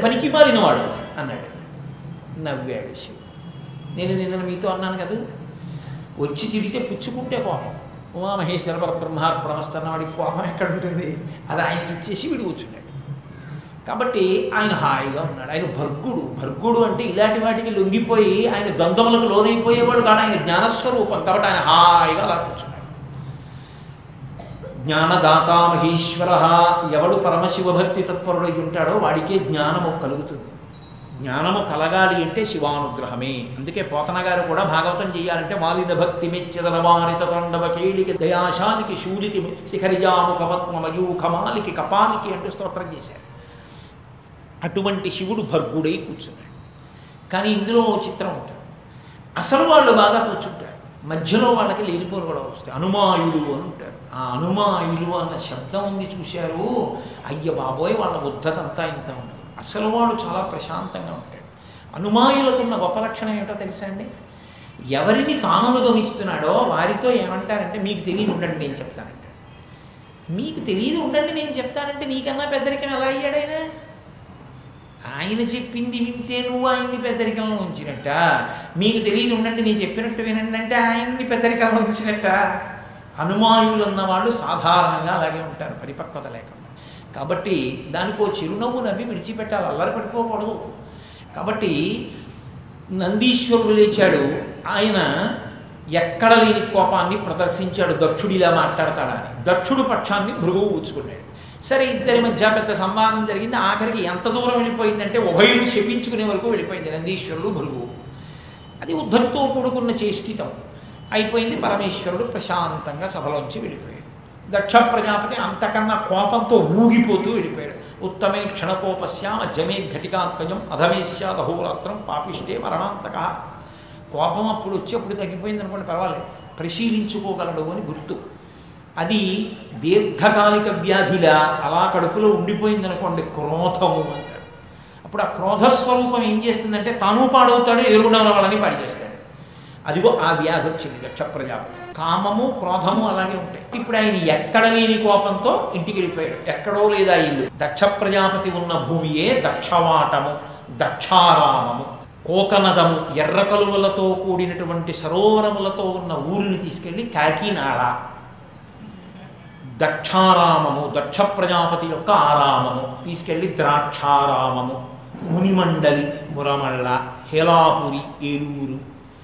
పనికి మారినవాడు అన్నాడు నవ్వాడు శివుడు నేను నిన్న మీతో అన్నాను కదా వచ్చి తిరిగితే పుచ్చుకుంటే కోపం ఉమామహేశ్వర పరబ్రహ్మార్పణమస్తు అన్నవాడికి కోపం ఎక్కడ ఉంటుంది అది ఆయనకి ఇచ్చేసి వీడు కూర్చున్నాడు కాబట్టి ఆయన హాయిగా ఉన్నాడు ఆయన భర్గుడు భర్గుడు అంటే ఇలాంటి వాటికి లొంగిపోయి ఆయన ద్వంద్వములకు లోనైపోయేవాడు కాదు ఆయన జ్ఞానస్వరూపం కాబట్టి ఆయన హాయిగా అలా కూర్చున్నాడు జ్ఞానదాత మహేశ్వర ఎవడు పరమశివభక్తి తత్పరుడై ఉంటాడో వాడికే జ్ఞానము కలుగుతుంది జ్ఞానము కలగాలి అంటే శివానుగ్రహమే అందుకే పోతన గారు కూడా భాగవతం చేయాలంటే మాలిన భక్తి మెచ్చదనవారిత తండవ కేళికి దయాశానికి శూలికి శిఖరిజాముఖ పద్మమయూఖమాలికి కపాలికి అంటూ స్తోత్రం చేశారు అటువంటి శివుడు భర్గుడై కూర్చున్నాడు కానీ ఇందులో ఓ చిత్రం ఉంటాడు అసలు వాళ్ళు బాగా కూర్చుంటారు మధ్యలో వాళ్ళకి లేనిపోరు కూడా వస్తాయి అనుమాయులు అని ఉంటారు ఆ అనుమాయులు అన్న శబ్దం ఉంది చూశారు అయ్య బాబోయ్ వాళ్ళ ఉద్ధత అంతా ఇంత ఉండదు అసలు వాడు చాలా ప్రశాంతంగా ఉంటాడు అనుమాయులకున్న గొప్ప లక్షణం ఏమిటో తెలుసా అండి ఎవరిని తాను గమిస్తున్నాడో వారితో ఏమంటారంటే మీకు తెలియదు ఉండండి నేను చెప్తానంటే మీకు తెలియదు ఉండండి నేను చెప్తానంటే నీకన్నా పెద్దరికం ఎలా అయ్యాడైనా ఆయన చెప్పింది వింటే నువ్వు ఆయన్ని పెద్దరికంలో ఉంచినట్ట మీకు తెలియదు ఉండండి నేను చెప్పినట్టు వినండి అంటే ఆయన్ని పెద్దరికంలో ఉంచినట్ట అనుమాయులు అన్న వాళ్ళు సాధారణంగా అలాగే ఉంటారు పరిపక్వత లేకుండా కాబట్టి దానికో చిరునవ్వు నవ్వి విడిచిపెట్టాలి అల్లరి పడిపోకూడదు కాబట్టి నందీశ్వరుడు లేచాడు ఆయన ఎక్కడ లేని కోపాన్ని ప్రదర్శించాడు దక్షుడు ఇలా మాట్లాడతాడని దక్షుడు పక్షాన్ని భృగువు ఊచుకున్నాడు సరే ఇద్దరి మధ్య పెద్ద సంవాదం జరిగింది ఆఖరికి ఎంత దూరం వెళ్ళిపోయిందంటే ఉభయులు శపించుకునే వరకు వెళ్ళిపోయింది నందీశ్వరుడు భృగువు అది ఉద్ధతితో కూడుకున్న చేష్టితం అయిపోయింది పరమేశ్వరుడు ప్రశాంతంగా సభలోంచి వెళ్ళిపోయాడు దక్ష ప్రజాపతి అంతకన్నా కోపంతో ఊగిపోతూ వెళ్ళిపోయాడు ఉత్తమే క్షణకోపశ్యామ జమే ఘటికాత్మజం అధమేశ్యాదహోరాత్రం పాపిష్టే మరణాంతక కోపం అప్పుడు వచ్చి అప్పుడు తగ్గిపోయింది అనుకోండి పర్వాలేదు పరిశీలించుకోగలడు అని గుర్తు అది దీర్ఘకాలిక వ్యాధిలా అలా కడుపులో ఉండిపోయింది అనుకోండి క్రోధము అంటారు అప్పుడు ఆ క్రోధస్వరూపం ఏం చేస్తుందంటే తాను పాడవుతాడు ఎరుగుండం వాళ్ళని పాడి చేస్తాడు అదిగో ఆ వ్యాధి వచ్చింది దక్ష ప్రజాపతి కామము క్రోధము అలాగే ఉంటాయి ఇప్పుడు ఆయన ఎక్కడ లేని కోపంతో ఇంటికి వెళ్ళిపోయాడు ఎక్కడో లేదా ఇల్లు దక్ష ప్రజాపతి ఉన్న భూమియే దక్షవాటము దక్షారామము కోకనదము ఎర్ర కలువలతో కూడినటువంటి సరోవరములతో ఉన్న ఊరిని తీసుకెళ్ళి కాకినాడ దక్షారామము దక్ష ప్రజాపతి యొక్క ఆరామము తీసుకెళ్ళి ద్రాక్షారామము మునిమండలి మురమళ్ళ హేలాపురి ఏలూరు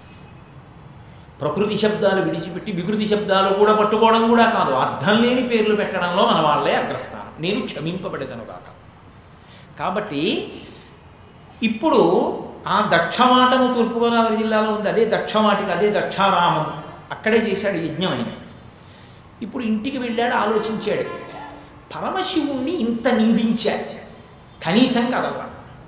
ప్రకృతి శబ్దాలు విడిచిపెట్టి వికృతి శబ్దాలు కూడా పట్టుకోవడం కూడా కాదు అర్థం లేని పేర్లు పెట్టడంలో మన వాళ్ళే అగ్రస్థానం నేను క్షమింపబడేదను కాక కాబట్టి ఇప్పుడు ఆ దక్షమాటము తూర్పుగోదావరి జిల్లాలో ఉంది అదే దక్షమాటికి అదే దక్షారామము అక్కడే చేశాడు యజ్ఞం ఆయన ఇప్పుడు ఇంటికి వెళ్ళాడు ఆలోచించాడు పరమశివుణ్ణి ఇంత నిందించాడు కనీసం కదలరా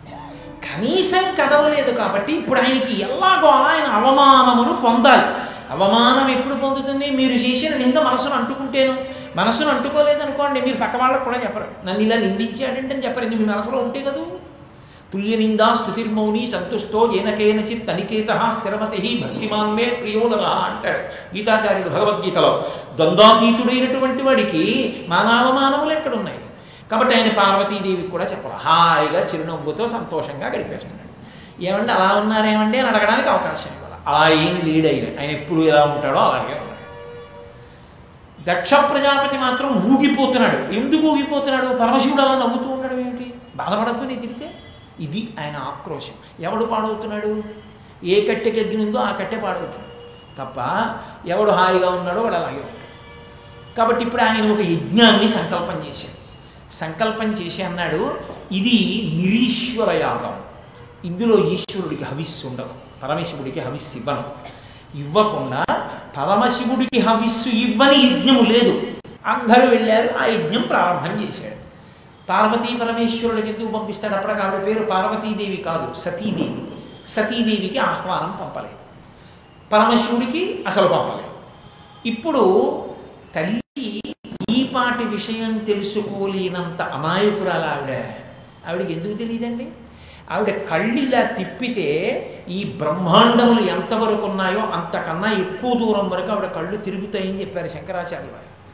కనీసం కదలలేదు కాబట్టి ఇప్పుడు ఆయనకి ఎలాగో అలా ఆయన అవమానమును పొందాలి అవమానం ఎప్పుడు పొందుతుంది మీరు చేసిన నింద మనసును అంటుకుంటేను మనసును అంటుకోలేదనుకోండి మీరు పక్క వాళ్ళకు కూడా చెప్పరు నన్ను ఇలా నిందించాడంటే అని చెప్పరు ఇది మీ మనసులో ఉంటే కదూ తుల్య నిందా స్తుతిర్మౌని సంతుష్టో ఏనకేనచిత్ తనికేత స్థిరమతి భక్తిమాన్ మే ప్రియోనర అంటాడు గీతాచార్యుడు భగవద్గీతలో ద్వంద్వాతీతుడైనటువంటి వాడికి మానవమానములు ఎక్కడున్నాయి కాబట్టి ఆయన పార్వతీదేవికి కూడా చెప్పాలి హాయిగా చిరునవ్వుతో సంతోషంగా గడిపేస్తున్నాడు ఏమంటే అలా ఉన్నారేమండి అని అడగడానికి అవకాశం ఇవ్వాలి అలా ఏం లేడు ఆయన ఆయన ఎప్పుడు ఎలా ఉంటాడో అలాగే ఉన్నాడు దక్ష ప్రజాపతి మాత్రం ఊగిపోతున్నాడు ఎందుకు ఊగిపోతున్నాడు పరమశివుడు అలా నవ్వుతూ ఉండడం ఏమిటి బాధపడద్దు నీ తిరిగితే ఇది ఆయన ఆక్రోశం ఎవడు పాడవుతున్నాడు ఏ కట్టెకి ఎగ్గినుందో ఆ కట్టె పాడవుతుంది తప్ప ఎవడు హాయిగా ఉన్నాడో వాడు అలాగే ఉంటాడు కాబట్టి ఇప్పుడు ఆయన ఒక యజ్ఞాన్ని సంకల్పం చేశాడు సంకల్పం చేసి అన్నాడు ఇది నిరీశ్వర యాగం ఇందులో ఈశ్వరుడికి హవిస్సు ఉండదు పరమశివుడికి హవిస్సు ఇవ్వను ఇవ్వకుండా పరమశివుడికి హవిస్సు ఇవ్వని యజ్ఞము లేదు అందరూ వెళ్ళారు ఆ యజ్ఞం ప్రారంభం చేశాడు పార్వతీ పరమేశ్వరుడికి ఎందుకు పంపిస్తాడు అప్పటికి ఆవిడ పేరు పార్వతీదేవి కాదు సతీదేవి సతీదేవికి ఆహ్వానం పంపలేదు పరమశివుడికి అసలు పంపలేదు ఇప్పుడు తల్లి ఈ పాటి విషయం తెలుసుకోలేనంత అమాయకురాలు ఆవిడ ఆవిడకి ఎందుకు తెలియదండి ఆవిడ కళ్ళు ఇలా తిప్పితే ఈ బ్రహ్మాండములు ఎంతవరకు ఉన్నాయో అంతకన్నా ఎక్కువ దూరం వరకు ఆవిడ కళ్ళు తిరుగుతాయని చెప్పారు శంకరాచార్య వారు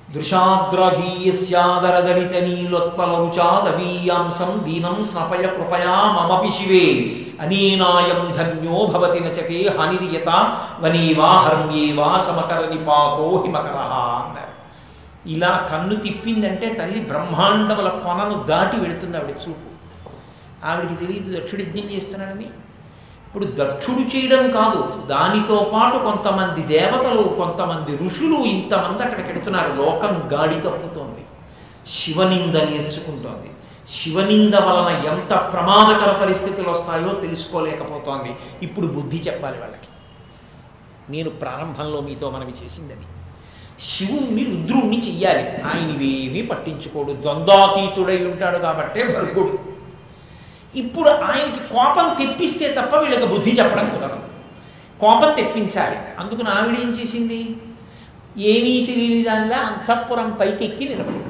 దృశాద్రఘీయస్యాదరదలిత నీలోత్పలరుచాదవీయాంసం దీనం స్నపయ కృపయా మమపి శివే అనేనాయం ధన్యో భవతి నచతే హానిరియత వనేవా హర్మ్యేవా సమకర నిపాతో హిమకర అన్నారు ఇలా కన్ను తిప్పిందంటే తల్లి బ్రహ్మాండముల కొనను దాటి వెళుతుంది ఆవిడ చూపు ఆవిడికి తెలియదు దక్షుడు యజ్ఞం చేస్తున్నాడని ఇప్పుడు దక్షుడు చేయడం కాదు దానితో పాటు కొంతమంది దేవతలు కొంతమంది ఋషులు ఇంతమంది అక్కడికి ఎడుతున్నారు లోకం గాడి తప్పుతోంది శివనింద నేర్చుకుంటోంది శివనింద వలన ఎంత ప్రమాదకర పరిస్థితులు వస్తాయో తెలుసుకోలేకపోతోంది ఇప్పుడు బుద్ధి చెప్పాలి వాళ్ళకి నేను ప్రారంభంలో మీతో మనవి చేసిందని శివుణ్ణి రుద్రుణ్ణి చెయ్యాలి ఆయనవేమీ పట్టించుకోడు ద్వంద్వాతీతుడై ఉంటాడు కాబట్టే భర్గుడు ఇప్పుడు ఆయనకి కోపం తెప్పిస్తే తప్ప వీళ్ళకి బుద్ధి చెప్పడం కుదరదు కోపం తెప్పించాలి అందుకని ఆవిడ ఏం చేసింది ఏమీ తెలియని దానిలా అంతఃపురం పైకెక్కి నిలబడింది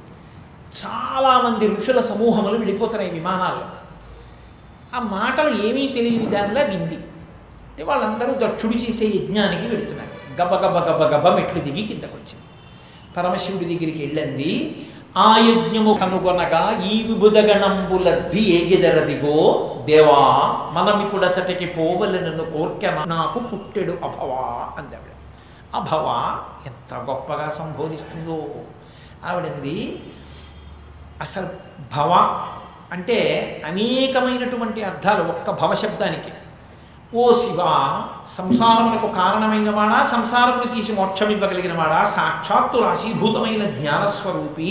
చాలామంది ఋషుల సమూహములు వెళ్ళిపోతున్నాయి విమానాల్లో ఆ మాటలు ఏమీ తెలియని దానిలా వింది అంటే వాళ్ళందరూ దక్షుడు చేసే యజ్ఞానికి వెళుతున్నారు గబ గబ గబ గబ మెట్లు దిగి కిందకు వచ్చింది పరమశివుడి దగ్గరికి వెళ్ళింది ఆ యజ్ఞము కనుగొనగా ఈ విబుధగణంబులర్ధి ఏగిదరదిగో దేవా మనమిప్పుడతటికి పోవలనను కోర్కె నాకు పుట్టెడు అభవా అందావిడ అభవ ఎంత గొప్పగా సంబోధిస్తుందో ఆవిడంది అసలు భవ అంటే అనేకమైనటువంటి అర్థాలు ఒక్క భవశబ్దానికి ఓ శివ సంసారమునకు కారణమైన వాడా సంసారమును తీసి మోక్షం ఇవ్వగలిగిన వాడా సాక్షాత్తు రాశీభూతమైన జ్ఞానస్వరూపి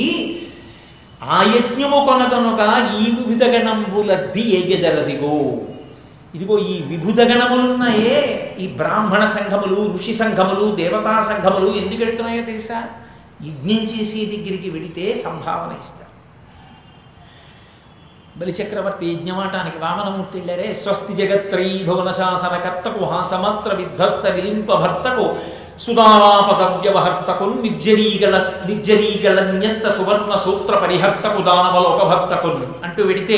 ఆ యజ్ఞము కొనగనుక ఈ వివిధ గణంబులద్ది ఏగెదరదిగో ఇదిగో ఈ విభుధ గణములున్నాయే ఈ బ్రాహ్మణ సంఘములు ఋషి సంఘములు దేవతా సంఘములు ఎందుకు వెళుతున్నాయో తెలుసా యజ్ఞం చేసే దగ్గరికి వెడితే సంభావన ఇస్తారు బలిచక్రవర్తి యజ్ఞమాటానికి వామనమూర్తి వెళ్ళారే స్వస్తి జగత్రై భువన శాసనకర్తకు హాసమాత్ర విధ్వస్త విలింప భర్తకు సుదారాపదవ్యవహర్తకు నిర్జరీగళ నిర్జరీగళన్యస్త సువర్ణ సూత్ర పరిహర్తకు దానవలోక భర్తకున్ అంటూ వెడితే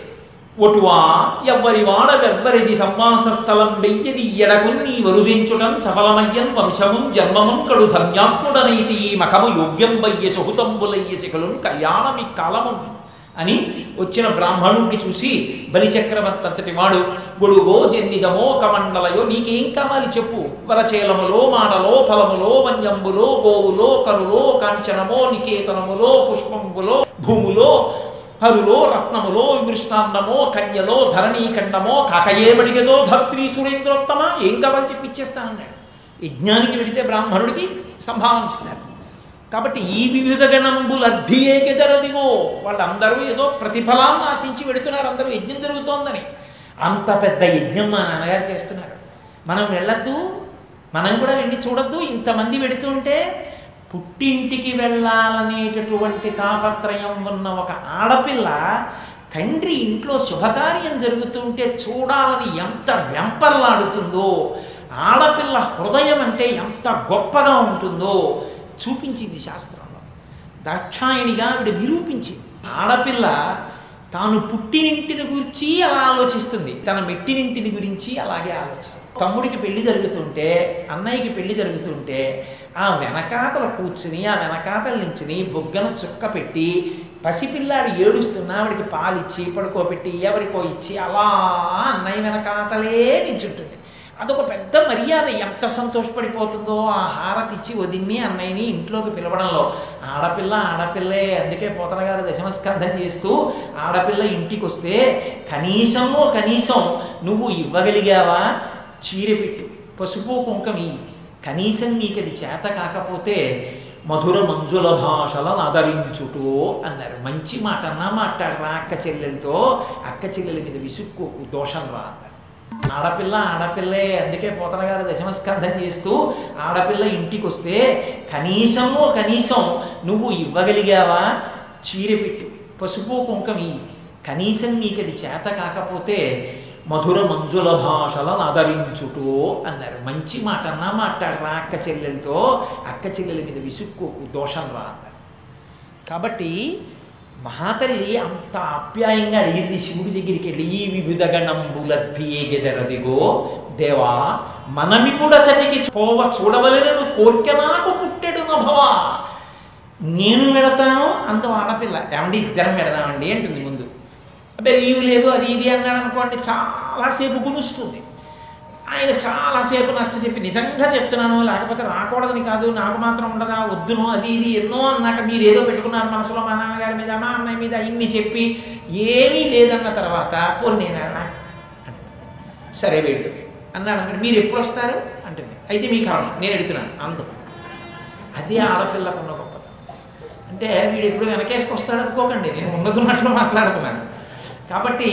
ఒటువా ఎవ్వరి వాడవెవ్వరిది సంవాస స్థలం వెయ్యది ఎడకున్ని వరుదించుటం సఫలమయ్యన్ వంశమున్ జన్మమున్ కడు ధన్యాత్ముడనైతి ఈ మఖము యోగ్యం వయ్య సుహుతంబులయ్య శిఖలున్ కళ్యాణమి కాలము అని వచ్చిన బ్రాహ్మణుణ్ణి చూసి బలిచక్రవర్తి అంతటి వాడు గొడుగో జన్నిదమో కమండలయో నీకేం కావాలి చెప్పు వరచేలములో మాడలో ఫలములో వన్యంబులో గోవులో కరులో కాంచనమో నికేతనములో పుష్పంబులో భూములో హరులో రత్నములో విమృష్టాన్నమో కన్యలో ధరణీఖండమో కాకయేబడిగదో ధత్రి సురేంద్రోత్తమ ఏం కావాలి చెప్పి ఇచ్చేస్తానన్నాడు యజ్ఞానికి వెడితే బ్రాహ్మణుడికి సంభావన ఇస్తారు కాబట్టి ఈ వివిధ గణంబులు అర్ధియే గెదరదిగో వాళ్ళందరూ ఏదో ప్రతిఫలాన్ని ఆశించి వెడుతున్నారు అందరూ యజ్ఞం జరుగుతోందని అంత పెద్ద యజ్ఞం మా నాన్నగారు చేస్తున్నారు మనం వెళ్ళొద్దు మనం కూడా వెళ్ళి చూడొద్దు ఇంతమంది వెడుతుంటే పుట్టింటికి వెళ్ళాలనేటటువంటి తాపత్రయం ఉన్న ఒక ఆడపిల్ల తండ్రి ఇంట్లో శుభకార్యం జరుగుతుంటే చూడాలని ఎంత వెంపర్లాడుతుందో ఆడపిల్ల హృదయం అంటే ఎంత గొప్పగా ఉంటుందో చూపించింది శాస్త్రంలో దాక్షాయణిగా ఆవిడ నిరూపించింది ఆడపిల్ల తాను పుట్టినింటిని గురించి అలా ఆలోచిస్తుంది తన మెట్టినింటిని గురించి అలాగే ఆలోచిస్తుంది తమ్ముడికి పెళ్లి జరుగుతుంటే అన్నయ్యకి పెళ్లి జరుగుతుంటే ఆ వెనకాతల కూర్చుని ఆ వెనకాతల నుంచుని బొగ్గన చుక్క పెట్టి పసిపిల్లాడు ఏడుస్తున్నా ఆవిడికి పాలిచ్చి పడుకోబెట్టి ఎవరికో ఇచ్చి అలా అన్నయ్య వెనకాతలే నించుంటుంది అదొక పెద్ద మర్యాద ఎంత సంతోషపడిపోతుందో ఆ హారతి ఇచ్చి వదిన్ని అన్నయ్యని ఇంట్లోకి పిలవడంలో ఆడపిల్ల ఆడపిల్లే అందుకే పోతన గారు దశమస్కంధం చేస్తూ ఆడపిల్ల ఇంటికి వస్తే కనీసము కనీసం నువ్వు ఇవ్వగలిగావా చీర పెట్టు పసుపు కుంకమి కనీసం నీకు అది చేత కాకపోతే మధుర మంజుల భాషలను ఆదరించుటో అన్నారు మంచి మాట అన్నా మాట్లాడరా అక్క చెల్లెలతో అక్క చెల్లెల మీద విసుక్కోకు దోషం రా అన్నారు ఆడపిల్ల ఆడపిల్లే అందుకే పోతన గారు దశమస్కంధం చేస్తూ ఆడపిల్ల ఇంటికి వస్తే కనీసము కనీసం నువ్వు ఇవ్వగలిగావా చీర పెట్టు పసుపు కుంకమి కనీసం నీకు అది చేత కాకపోతే మధుర మంజుల భాషలను ఆదరించుటో అన్నారు మంచి మాట అన్నా మాట్లాడరా అక్క చెల్లెలతో అక్క చెల్లెల మీద విసుక్కోకు దోషం రా అన్నారు కాబట్టి మహాతల్లి అంత ఆప్యాయంగా అడిగింది శివుడి దగ్గరికి వెళ్ళి ఈ వివిధ గణంబులద్ది ఏగెదరదిగో దేవా మనమిపుడచటికి పోవ చూడవలెనను కోర్కె నాకు పుట్టెడు నభవా నేను వెడతాను అంత ఆడపిల్ల ఏమండి ఇద్దరం పెడదామండి అంటుంది ముందు అబ్బే లీవ్ లేదు అది ఇది అన్నాడు అనుకోండి చాలాసేపు గునుస్తుంది ఆయన చాలాసేపు నచ్చ చెప్పి నిజంగా చెప్తున్నాను లేకపోతే రాకూడదని కాదు నాకు మాత్రం ఉండదా వద్దును అది ఇది ఎన్నో అన్నాక మీరు ఏదో పెట్టుకున్నారు మనసులో మా నాన్నగారి మీద మా అన్నయ్య మీద ఇన్ని చెప్పి ఏమీ లేదన్న తర్వాత పోనీ నేను అన్నా సరే వెళ్ళు అన్నాడు అనుకోండి మీరు ఎప్పుడు వస్తారు అంటుంది అయితే మీ కారణం నేను ఎడుతున్నాను అంత అదే ఆడపిల్లకున్న గొప్పతనం అంటే వీడు ఎప్పుడు వెనకేసుకొస్తాడు అనుకోకండి నేను ఉన్నతున్నట్లు మాట్లాడుతున్నాను కాబట్టి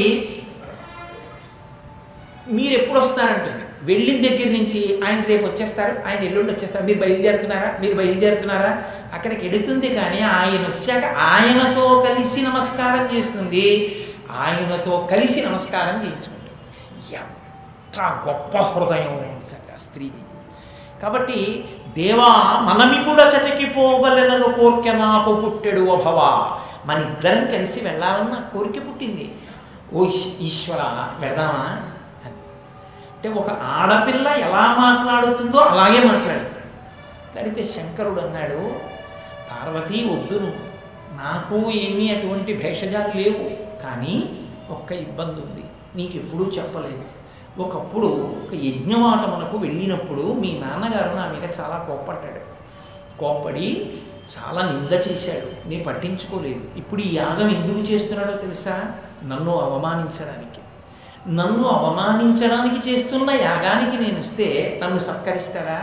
మీరు ఎప్పుడు వస్తారంటుంది వెళ్ళిన దగ్గర నుంచి ఆయన రేపు వచ్చేస్తారు ఆయన ఎల్లుండి వచ్చేస్తారు మీరు బయలుదేరుతున్నారా మీరు బయలుదేరుతున్నారా అక్కడికి ఎడుతుంది కానీ ఆయన వచ్చాక ఆయనతో కలిసి నమస్కారం చేస్తుంది ఆయనతో కలిసి నమస్కారం చేయించుకుంటుంది ఎంత గొప్ప హృదయం నిజంగా స్త్రీది కాబట్టి దేవా మనమిపుడ చటికి పోవలెనను కోర్కె నాకు పుట్టెడు భవ మన ఇద్దరం కలిసి వెళ్ళాలని నాకు కోరిక పుట్టింది ఓ ఈశ్- ఈశ్వర వెళదామా అని. అంటే ఒక ఆడపిల్ల ఎలా మాట్లాడుతుందో అలాగే మాట్లాడింది అడిగితే శంకరుడు అన్నాడు పార్వతీ వద్దు నువ్వు నాకు ఏమీ అటువంటి భేషజాలు లేవు కానీ ఒక్క ఇబ్బంది ఉంది నీకు ఎప్పుడూ చెప్పలేదు ఒకప్పుడు ఒక యజ్ఞవాటమునకు వెళ్ళినప్పుడు మీ నాన్నగారు నా మీద చాలా కోప్పడ్డాడు కోప్పడి చాలా నింద చేశాడు నేను పట్టించుకోలేదు ఇప్పుడు ఈ యాగం ఎందుకు చేస్తున్నాడో తెలుసా నన్ను అవమానించడానికి నన్ను అవమానించడానికి చేస్తున్న యాగానికి నేను వస్తే నన్ను సత్కరిస్తాడా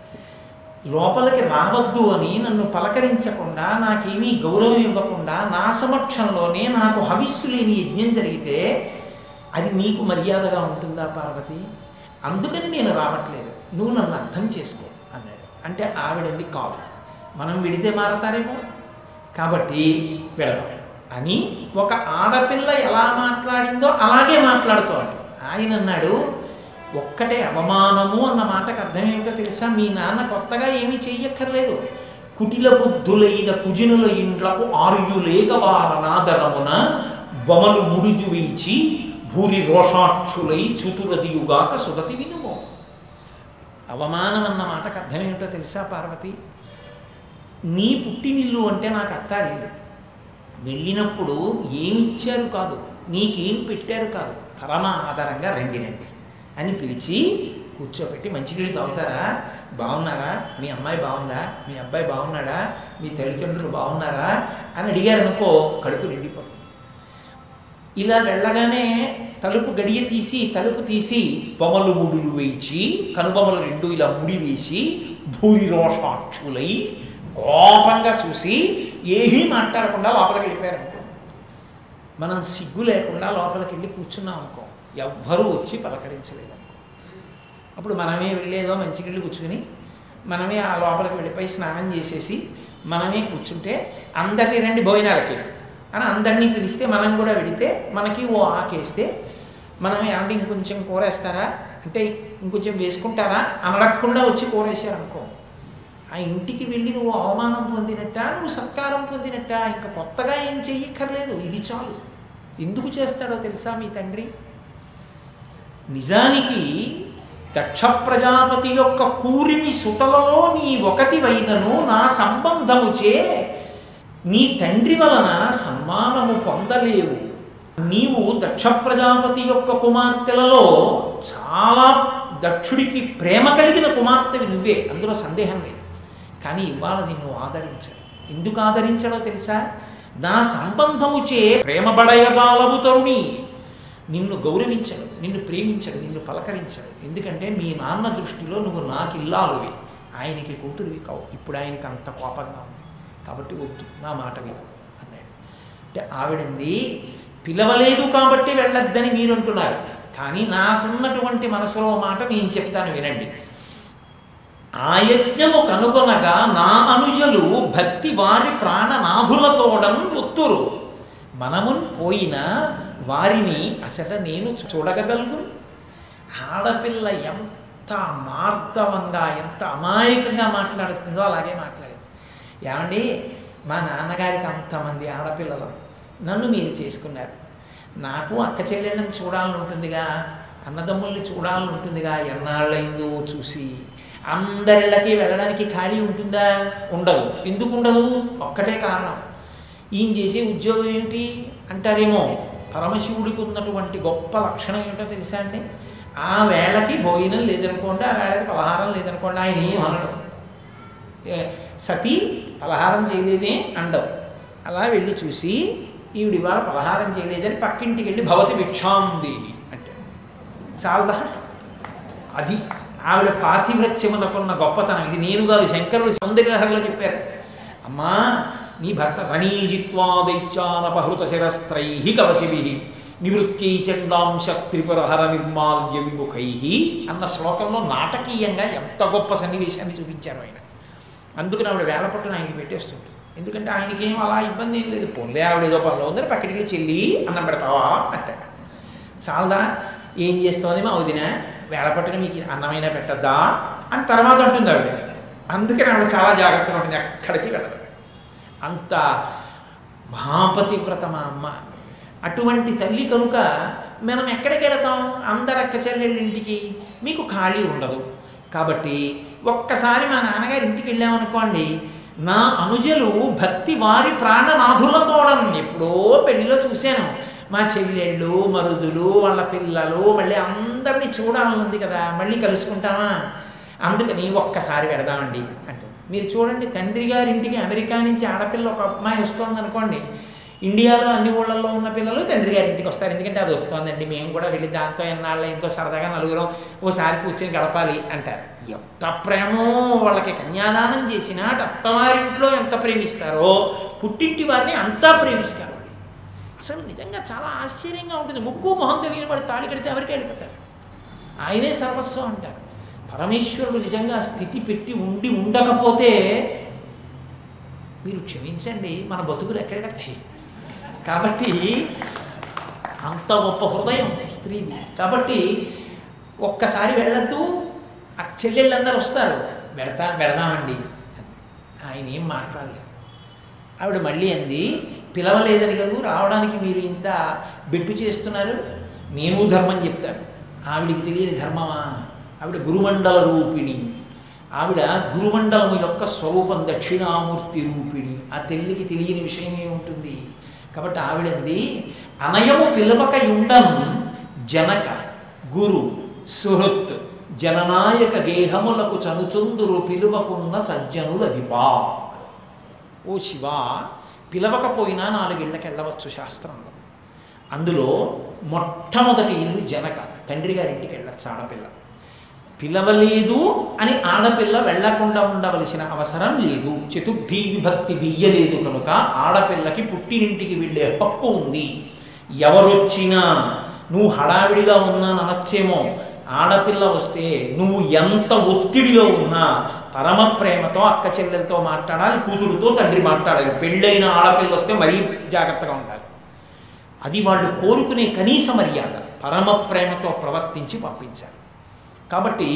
లోపలికి రావద్దు అని నన్ను పలకరించకుండా నాకేమీ గౌరవం ఇవ్వకుండా నా సమక్షంలోనే నాకు హవిస్సు లేని యజ్ఞం జరిగితే అది నీకు మర్యాదగా ఉంటుందా పార్వతి అందుకని నేను రావట్లేదు నువ్వు నన్ను అర్థం చేసుకో అన్నాడు అంటే ఆవిడంది కాదు మనం విడితే మారతారేమో కాబట్టి వెళదాం అని ఒక ఆడపిల్ల ఎలా మాట్లాడిందో అలాగే మాట్లాడుతోంది ఆయన అన్నాడు ఒక్కటే అవమానము అన్న మాటకు అర్థం ఏమిటో తెలుసా మీ నాన్న కొత్తగా ఏమీ చెయ్యక్కర్లేదు కుటిల బుద్ధులైన కుజినుల ఇండ్లకు ఆర్యులేక వారనాదరమున బొమలు ముడిదు వీచి భూరి రోషాక్షులై చుతురదియుగాక సుగతి వినుము అవమానం అన్న మాటకు అర్థం ఏమిటో తెలుసా పార్వతి నీ పుట్టినిల్లు అంటే నాకు అత్తారిల్లు వెళ్ళినప్పుడు ఏమి ఇచ్చారు కాదు నీకేం పెట్టారు కాదు పరమ ఆధారంగా రండి రండి అని పిలిచి కూర్చోబెట్టి మంచినీళ్ళు తాగుతారా బాగున్నారా మీ అమ్మాయి బాగుందా మీ అబ్బాయి బాగున్నాడా మీ తల్లిదండ్రులు బాగున్నారా అని అడిగారు అనుకో కడుపు నిండిపోతుంది ఇలా వెళ్ళగానే తలుపు గడియ తీసి తలుపు తీసి బొమ్మలు ముడులు వేయించి కనుబొమ్మలు రెండు ఇలా ముడి వేసి భూరి రోషాక్షులై కోపంగా చూసి ఏమీ మాట్లాడకుండా లోపలికి వెళ్ళిపోయారు అనుకో మనం సిగ్గు లేకుండా లోపలికి వెళ్ళి కూర్చున్నాం అనుకో ఎవ్వరూ వచ్చి పలకరించలేదు అనుకో అప్పుడు మనమే వెళ్ళేదో మంచిగిళ్ళు కూర్చుని మనమే ఆ లోపలికి వెళ్ళిపోయి స్నానం చేసేసి మనమే కూర్చుంటే అందరినీ రండి భోజనాలకి అని అందరినీ పిలిస్తే మనం కూడా వెడితే మనకి ఓ ఆకేస్తే మనం ఏమంటే ఇంకొంచెం కూర వేస్తారా అంటే ఇంకొంచెం వేసుకుంటారా అనడకుండా వచ్చి కూర వేసారనుకో ఆ ఇంటికి వెళ్ళి నువ్వు అవమానం పొందినట్ట నువ్వు సత్కారం పొందినట్ట ఇంకా కొత్తగా ఏం చెయ్యక్కర్లేదు ఇది చాలు ఎందుకు చేస్తాడో తెలుసా మీ తండ్రి నిజానికి దక్ష ప్రజాపతి యొక్క కూరిమి సుతలలో నీ ఒకటి వైనను నా సంబంధముచే నీ తండ్రి వలన సన్మానము పొందలేవు నీవు దక్ష ప్రజాపతి యొక్క కుమార్తెలలో చాలా దక్షుడికి ప్రేమ కలిగిన కుమార్తెవి నువ్వే అందులో సందేహం లేదు కానీ ఇవాళ నిన్ను ఆదరించడు ఎందుకు ఆదరించడో తెలుసా నా సంబంధము చే ప్రేమ బడయజాలవు తరుణి నిన్ను గౌరవించడు నిన్ను ప్రేమించడు నిన్ను పలకరించడు ఎందుకంటే మీ నాన్న దృష్టిలో నువ్వు నాకు ఇల్లాలువి ఆయనకి కూతురువి కావు ఇప్పుడు ఆయనకి అంత కోపంగా ఉంది కాబట్టి వద్దు నా మాట విను అన్నాడు అంటే ఆవిడంది పిలవలేదు కాబట్టి వెళ్ళొద్దని మీరు అంటున్నారు కానీ నాకున్నటువంటి మనసులో మాట నేను చెప్తాను వినండి ఆ యజ్ఞము కనుగొనగా నా అనుజలు భక్తి వారి ప్రాణనాథులతోడను ఒత్తురు మనమున్ పోయిన వారిని అచట నేను చూడగలుగు ఆడపిల్ల ఎంత మార్దవంగా ఎంత అమాయకంగా మాట్లాడుతుందో అలాగే మాట్లాడింది ఏమండి మా నాన్నగారికి అంతమంది ఆడపిల్లలు నన్ను మీరు చేసుకున్నారు నాకు అక్క చెల్లెళ్ళని చూడాలని ఉంటుందిగా అన్నదమ్ముల్ని చూడాలని ఉంటుందిగా ఎన్నాళ్ళైందో చూసి అందరిళ్ళకి వెళ్ళడానికి ఖాళీ ఉంటుందా ఉండదు ఎందుకు ఉండదు ఒక్కటే కారణం ఈయన చేసే ఉద్యోగం ఏమిటి అంటారేమో పరమశివుడికి ఉన్నటువంటి గొప్ప లక్షణం ఏమిటో తెలుసా అండి ఆ వేళకి భోజనం లేదనుకోండి ఆ వేళకి పలహారం లేదనుకోండి ఆయన ఏం అనడం ఏ, సతీ పలహారం చేయలేదే అండవు అలా వెళ్ళి చూసి ఈవిడ ఇవాళ పలహారం చేయలేదని పక్కింటికి వెళ్ళి భవతి భిక్షాందేహి అంటే చాలదా అది ఆవిడ పాతివ్రత్యమునకున్న గొప్పతనం ఇది నేను కాదు శంకరుడు సౌందర్యహరలో చెప్పారు అమ్మా నీ భర్త రణీజిత్వా దైత్యానపహృత శిరస్త్రై కవచిభి నివృత్యై చండాంశ స్త్రిపురహర నిర్మాల్య విముఖై అన్న శ్లోకంలో నాటకీయంగా ఎంత గొప్ప సన్నివేశాన్ని చూపించారు ఆయన అందుకని ఆవిడ వేల పట్టున ఆయనకి పెట్టేస్తుంది ఎందుకంటే ఆయనకి ఏం అలా ఇబ్బంది ఏం లేదు పోన్లే ఆవిడ ఏదో పనిలో ఉందని పక్కడికి వెళ్ళి చెల్లి అన్నం పెడతావా అంటాడు చాలదా ఏం చేస్తోంది మా వదిన వేల పట్టున మీకు అన్నమైనా పెట్టద్దా అని తర్వాత అంటుంది ఆవిడ అందుకని ఆవిడ చాలా జాగ్రత్తగా ఉంటుంది ఎక్కడికి వెళ్ళదు అంత మహాపతివ్రత మా అమ్మ అటువంటి తల్లి కనుక మనం ఎక్కడికి వెళతాం అందరు అక్క చెల్లెళ్ళ ఇంటికి మీకు ఖాళీ ఉండదు కాబట్టి ఒక్కసారి మా నాన్నగారి ఇంటికి వెళ్ళామనుకోండి నా అనుజలు భక్తి వారి ప్రాణనాథులతోడం ఎప్పుడో పెళ్లిలో చూశాను మా చెల్లెళ్ళు మరుదులు వాళ్ళ పిల్లలు మళ్ళీ అందరినీ చూడాలని ఉంది కదా మళ్ళీ కలుసుకుంటామా అందుకని ఒక్కసారి వెడదామండి అంటే మీరు చూడండి తండ్రి గారి ఇంటికి అమెరికా నుంచి ఆడపిల్ల ఒక అమ్మాయి వస్తుంది అనుకోండి ఇండియాలో అన్ని ఊళ్ళల్లో ఉన్న పిల్లలు తండ్రి గారి ఇంటికి వస్తారు ఎందుకంటే అది వస్తుందండి మేము కూడా వెళ్ళి దాంతో ఎన్నాళ్ళ ఎంతో సరదాగా నలుగురం ఓసారి కూర్చొని గడపాలి అంటారు ఎంత ప్రేమో వాళ్ళకి కన్యాదానం చేసినా అటు అత్తవారింట్లో ఎంత ప్రేమిస్తారో పుట్టింటి వారిని అంతా ప్రేమిస్తారు వాళ్ళు. అసలు నిజంగా చాలా ఆశ్చర్యంగా ఉంటుంది ముక్కు మొహం తెలియని వాడు తాళి కడితే ఎవరికి వెళ్ళిపోతారు ఆయనే సర్వస్వం అంటారు పరమేశ్వరుడు నిజంగా స్థితి పెట్టి ఉండి ఉండకపోతే మీరు క్షమించండి మన బతుకులు ఎక్కడికెత్తాయి కాబట్టి అంత గొప్ప హృదయం స్త్రీది కాబట్టి ఒక్కసారి వెళ్ళొద్దు ఆ చెల్లెళ్ళందరూ వస్తారు వెడతా వెడదామండి ఆయన ఏం మాట్లాడలేదు ఆవిడ మళ్ళీ అంది పిలవలేదని కదా రావడానికి మీరు ఇంత బెట్టు చేస్తున్నారు నేను ధర్మం చెప్తాను ఆవిడికి తెలియని ధర్మమా ఆవిడ గురుమండల రూపిణి ఆవిడ గురుమండలము యొక్క స్వరూపం దక్షిణామూర్తి రూపిణి ఆ తెల్లికి తెలియని విషయం ఏముంటుంది కాబట్టి ఆవిడంది అనయము పిలవక యుండం జనక గురు సుహృత్ జననాయక గేహములకు చనుచుందురు పిలువకున్న సజ్జనులధిపా ఓ శివ పిలవకపోయినా నాలుగేళ్లకి వెళ్ళవచ్చు శాస్త్రంలో అందులో మొట్టమొదటి ఇల్లు జనక తండ్రి గారింటికి వెళ్ళచ్చు ఆడపిల్ల పిలవలేదు అని ఆడపిల్ల వెళ్లకుండా ఉండవలసిన అవసరం లేదు చతుర్థి విభక్తి వెయ్యలేదు కనుక ఆడపిల్లకి పుట్టినింటికి వెళ్ళే హక్కు ఉంది ఎవరొచ్చినా నువ్వు హడావిడిగా ఉన్నా అనొచ్చేమో ఆడపిల్ల వస్తే నువ్వు ఎంత ఒత్తిడిలో ఉన్నా పరమ ప్రేమతో అక్క చెల్లెలతో మాట్లాడాలి కూతురుతో తండ్రి మాట్లాడాలి పెళ్ళైన ఆడపిల్ల వస్తే మరీ జాగ్రత్తగా ఉండాలి అది వాళ్ళు కోరుకునే కనీస మర్యాద పరమ ప్రేమతో ప్రవర్తించి పంపించాలి కాబట్టి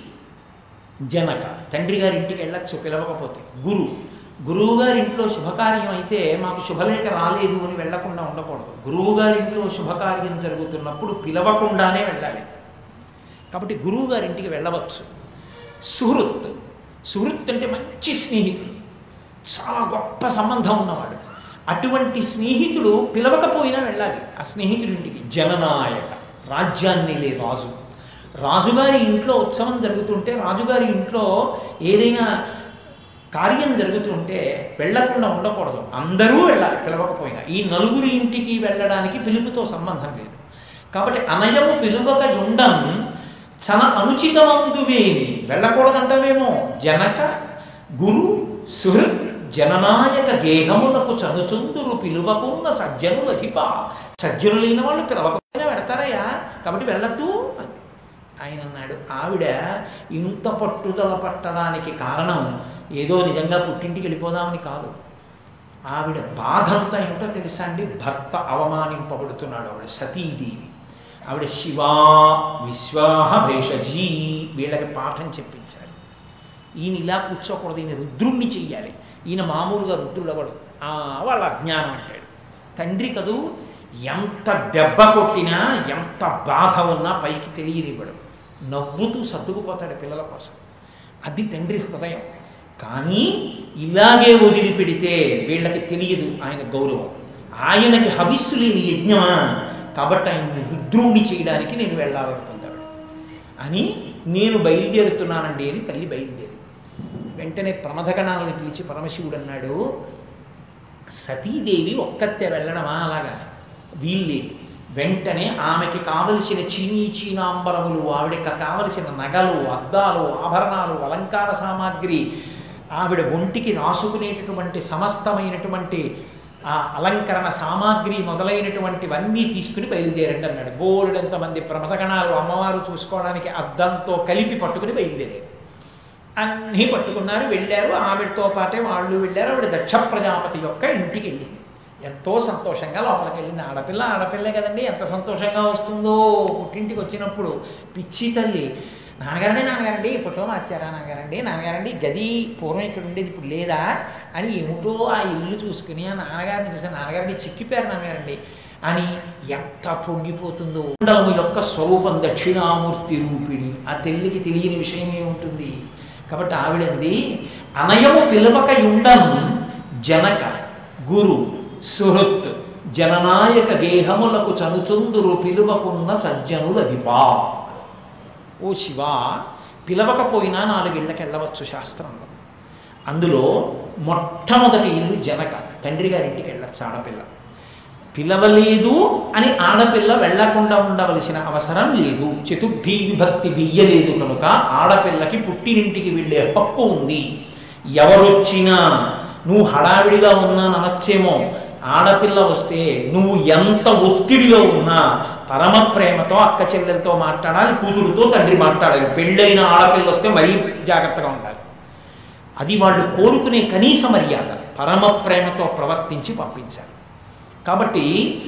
జనక తండ్రి గారి ఇంటికి వెళ్ళచ్చు పిలవకపోతే గురు గురువు గారి ఇంట్లో శుభకార్యం అయితే మాకు శుభలేఖ రాలేదు అని వెళ్లకుండా ఉండకూడదు గురువు గారి ఇంట్లో శుభకార్యం జరుగుతున్నప్పుడు పిలవకుండానే వెళ్ళాలి కాబట్టి గురువు గారి ఇంటికి వెళ్ళవచ్చు సుహృత్ సుహృత్ అంటే మంచి స్నేహితుడు చాలా గొప్ప సంబంధం ఉన్నవాడు అటువంటి స్నేహితుడు పిలవకపోయినా వెళ్ళాలి ఆ స్నేహితుడి ఇంటికి జననాయక రాజ్యాన్ని లే రాజు రాజుగారి ఇంట్లో ఉత్సవం జరుగుతుంటే రాజుగారి ఇంట్లో ఏదైనా కార్యం జరుగుతుంటే వెళ్ళకుండా ఉండకూడదు అందరూ వెళ్ళాలి పిలవకపోయినా ఈ నలుగురి ఇంటికి వెళ్ళడానికి పిలుపుతో సంబంధం లేదు కాబట్టి అనయము పిలువక యుండం చన అనుచితమందువేమి వెళ్ళకూడదంటావేమో జనక గురు సుహృత్ జననాయక గేహములకు చనుచుందురు పిలువకున్న సజ్జనులు అధిప సజ్జనులైన వాళ్ళు పిలవకపోయినా పెడతారయ్యా కాబట్టి వెళ్ళద్దు అని ఆయన అన్నాడు ఆవిడ ఇంత పట్టుదల పట్టడానికి కారణం ఏదో నిజంగా పుట్టింటికి వెళ్ళిపోదామని కాదు ఆవిడ బాధంతా ఏమిటో తెలుసా అండి భర్త అవమానింపబడుతున్నాడు ఆవిడ సతీదేవి ఆవిడ శివా విశ్వాహ భేషజీ వీళ్ళకి పాఠం చెప్పించాలి ఈయన ఇలా కూర్చోకూడదు ఈయన రుద్రుణ్ణి చెయ్యాలి ఈయన మామూలుగా రుద్రుడవడు ఆ, వాళ్ళ అజ్ఞానం అంటాడు తండ్రి కదూ ఎంత దెబ్బ కొట్టినా ఎంత బాధ ఉన్నా పైకి తెలియనివ్వడు నవ్వుతూ సర్దుకుపోతాడు పిల్లల కోసం అది తండ్రి హృదయం కానీ ఇలాగే వదిలిపెడితే వీళ్ళకి తెలియదు ఆయన గౌరవం ఆయనకి హవిస్సు లేని యజ్ఞమా కాబట్టి ఆయన్ని రుద్రుణ్ణి చేయడానికి నేను వెళ్ళాలనుకున్నాడు అని నేను బయలుదేరుతున్నానండి అని తల్లి బయలుదేరి వెంటనే ప్రమథగణాలను పిలిచి పరమశివుడు అన్నాడు సతీదేవి ఒక్కతే వెళ్ళడమా అలాగా వీల్లేదు వెంటనే ఆమెకి కావలసిన చీనీ చీనాంబరములు ఆవిడకి కావలసిన నగలు అద్దాలు ఆభరణాలు అలంకార సామాగ్రి ఆవిడ ఒంటికి రాసుకునేటటువంటి సమస్తమైనటువంటి ఆ అలంకరణ సామాగ్రి మొదలైనటువంటివన్నీ తీసుకుని బయలుదేరండి అన్నాడు బోలెడంతమంది ప్రమథగణాలు అమ్మవారు చూసుకోవడానికి అద్దంతో కలిపి పట్టుకుని బయలుదేరారు అన్నీ పట్టుకున్నారు వెళ్ళారు ఆవిడతో పాటే వాళ్ళు వెళ్ళారు ఆవిడ దక్ష ప్రజాపతి యొక్క ఇంటికి వెళ్ళింది ఎంతో సంతోషంగా లోపలికి వెళ్ళింది ఆడపిల్ల ఆడపిల్లే కదండి ఎంత సంతోషంగా వస్తుందో పుట్టింటికి వచ్చినప్పుడు పిచ్చి తల్లి నాన్నగారండి నాన్నగారండి ఫోటో మార్చారా నాన్నగారండి నాన్నగారండి గది పూర్వం ఇక్కడ ఉండేది ఇప్పుడు లేదా అని ఏమిటో ఆ ఇల్లు చూసుకుని ఆ నాన్నగారిని చూసి నాన్నగారిని చిక్కిపోయారు నాన్నగారండి అని ఎంత పొంగిపోతుందో ఉండము యొక్క స్వరూపం దక్షిణామూర్తి రూపిణి ఆ తెల్లికి తెలియని విషయం ఏముంటుంది కాబట్టి ఆవిడంది అనయము పిలవక యుండను జనక గురు సుహృత్ జననాయక గేహములకు చనుచుందురు పిలువకున్న సజ్జనులదిపా ఓ శివ పిలవకపోయినా నాలుగిళ్ళకి వెళ్ళవచ్చు శాస్త్రంలో అందులో మొట్టమొదటి ఇల్లు జనక తండ్రి గారింటికి వెళ్ళచ్చు ఆడపిల్ల పిలవలేదు అని ఆడపిల్ల వెళ్లకుండా ఉండవలసిన అవసరం లేదు చతుర్థి విభక్తి వెయ్యలేదు కనుక ఆడపిల్లకి పుట్టినింటికి వెళ్ళే హక్కు ఉంది ఎవరొచ్చినా నువ్వు హడావిడిగా ఉన్నా అనొచ్చేమో ఆడపిల్ల వస్తే నువ్వు ఎంత ఒత్తిడిలో ఉన్నా పరమ ప్రేమతో అక్క చెల్లెలతో మాట్లాడాలి కూతురుతో తండ్రి మాట్లాడాలి పెళ్ళైన ఆడపిల్ల వస్తే మరీ జాగ్రత్తగా ఉండాలి అది వాళ్ళు కోరుకునే కనీస మర్యాద పరమ ప్రేమతో ప్రవర్తించి పంపించాలి కాబట్టి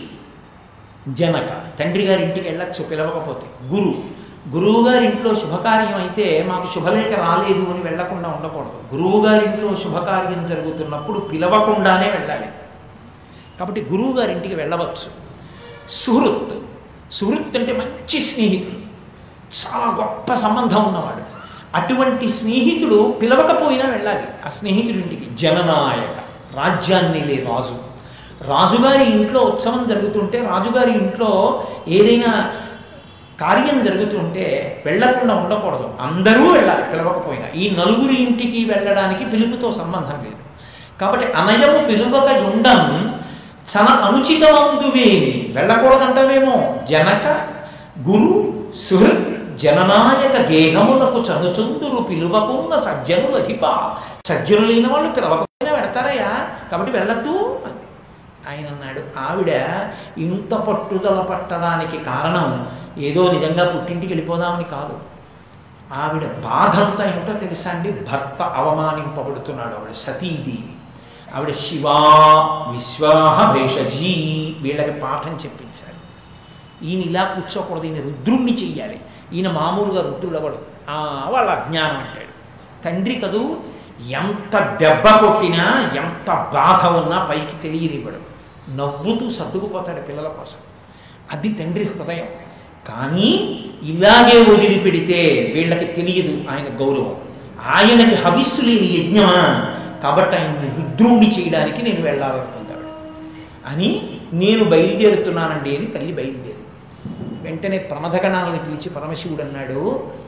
జనక తండ్రి గారి ఇంటికి వెళ్ళచ్చు పిలవకపోతే గురు గురువు గారి ఇంట్లో శుభకార్యం అయితే మాకు శుభలేఖ రాలేదు అని వెళ్లకుండా ఉండకూడదు గురువు గారి ఇంట్లో శుభకార్యం జరుగుతున్నప్పుడు పిలవకుండానే వెళ్ళాలి కాబట్టి గురువు గారి ఇంటికి వెళ్ళవచ్చు సుహృత్ సుహృత్ అంటే మంచి స్నేహితుడు చాలా గొప్ప సంబంధం ఉన్నవాడు అటువంటి స్నేహితుడు పిలవకపోయినా వెళ్ళాలి ఆ స్నేహితుడి ఇంటికి జననాయక రాజ్యాన్ని లే రాజు రాజుగారి ఇంట్లో ఉత్సవం జరుగుతుంటే రాజుగారి ఇంట్లో ఏదైనా కార్యం జరుగుతుంటే వెళ్ళకుండా ఉండకూడదు అందరూ వెళ్ళాలి పిలవకపోయినా ఈ నలుగురి ఇంటికి వెళ్ళడానికి పిలుపుతో సంబంధం లేదు కాబట్టి అనయము పిలువక యుండం చన అనుచితమందువేని వెళ్ళకూడదంటావేమో జనక గురు సుహృత్ జననాయక గేహములకు చనుచుందురు పిలువకున్న సజ్జనులు అధిప సజ్జనులైన వాళ్ళు పిలవకపోయినా పెడతారయ్యా కాబట్టి వెళ్ళద్దు అంది ఆయన అన్నాడు ఆవిడ ఇంత పట్టుదల పట్టడానికి కారణం ఏదో నిజంగా పుట్టింటికి వెళ్ళిపోదామని కాదు ఆవిడ బాధంతా ఏమిటో తెలుసా అండి భర్త అవమానింపబడుతున్నాడు ఆవిడ సతీదేవి ఆవిడ శివా విశ్వాహ భేషజీ వీళ్ళకి పాఠం చెప్పించాలి ఈయన ఇలా కూర్చోకూడదు ఈయన రుద్రుణ్ణి చెయ్యాలి ఈయన మామూలుగా రుద్రుడవడు "ఆ, వాళ్ళ అజ్ఞానం అంటాడు తండ్రి కదూ ఎంత దెబ్బ కొట్టినా ఎంత బాధ ఉన్నా పైకి తెలియనివ్వడు నవ్వుతూ సర్దుకుపోతాడు పిల్లల కోసం అది తండ్రి హృదయం కానీ ఇలాగే వదిలిపెడితే వీళ్ళకి తెలియదు ఆయన గౌరవం ఆయనకి హవిస్సు లేని యజ్ఞమా కాబట్టి ఆయన్ని రుద్రుణ్ణి చేయడానికి నేను వెళ్ళాలనుకున్నాడు అని నేను బయలుదేరుతున్నానండి అని తల్లి బయలుదేరింది వెంటనే ప్రమథగణాలను పిలిచి పరమశివుడు అన్నాడు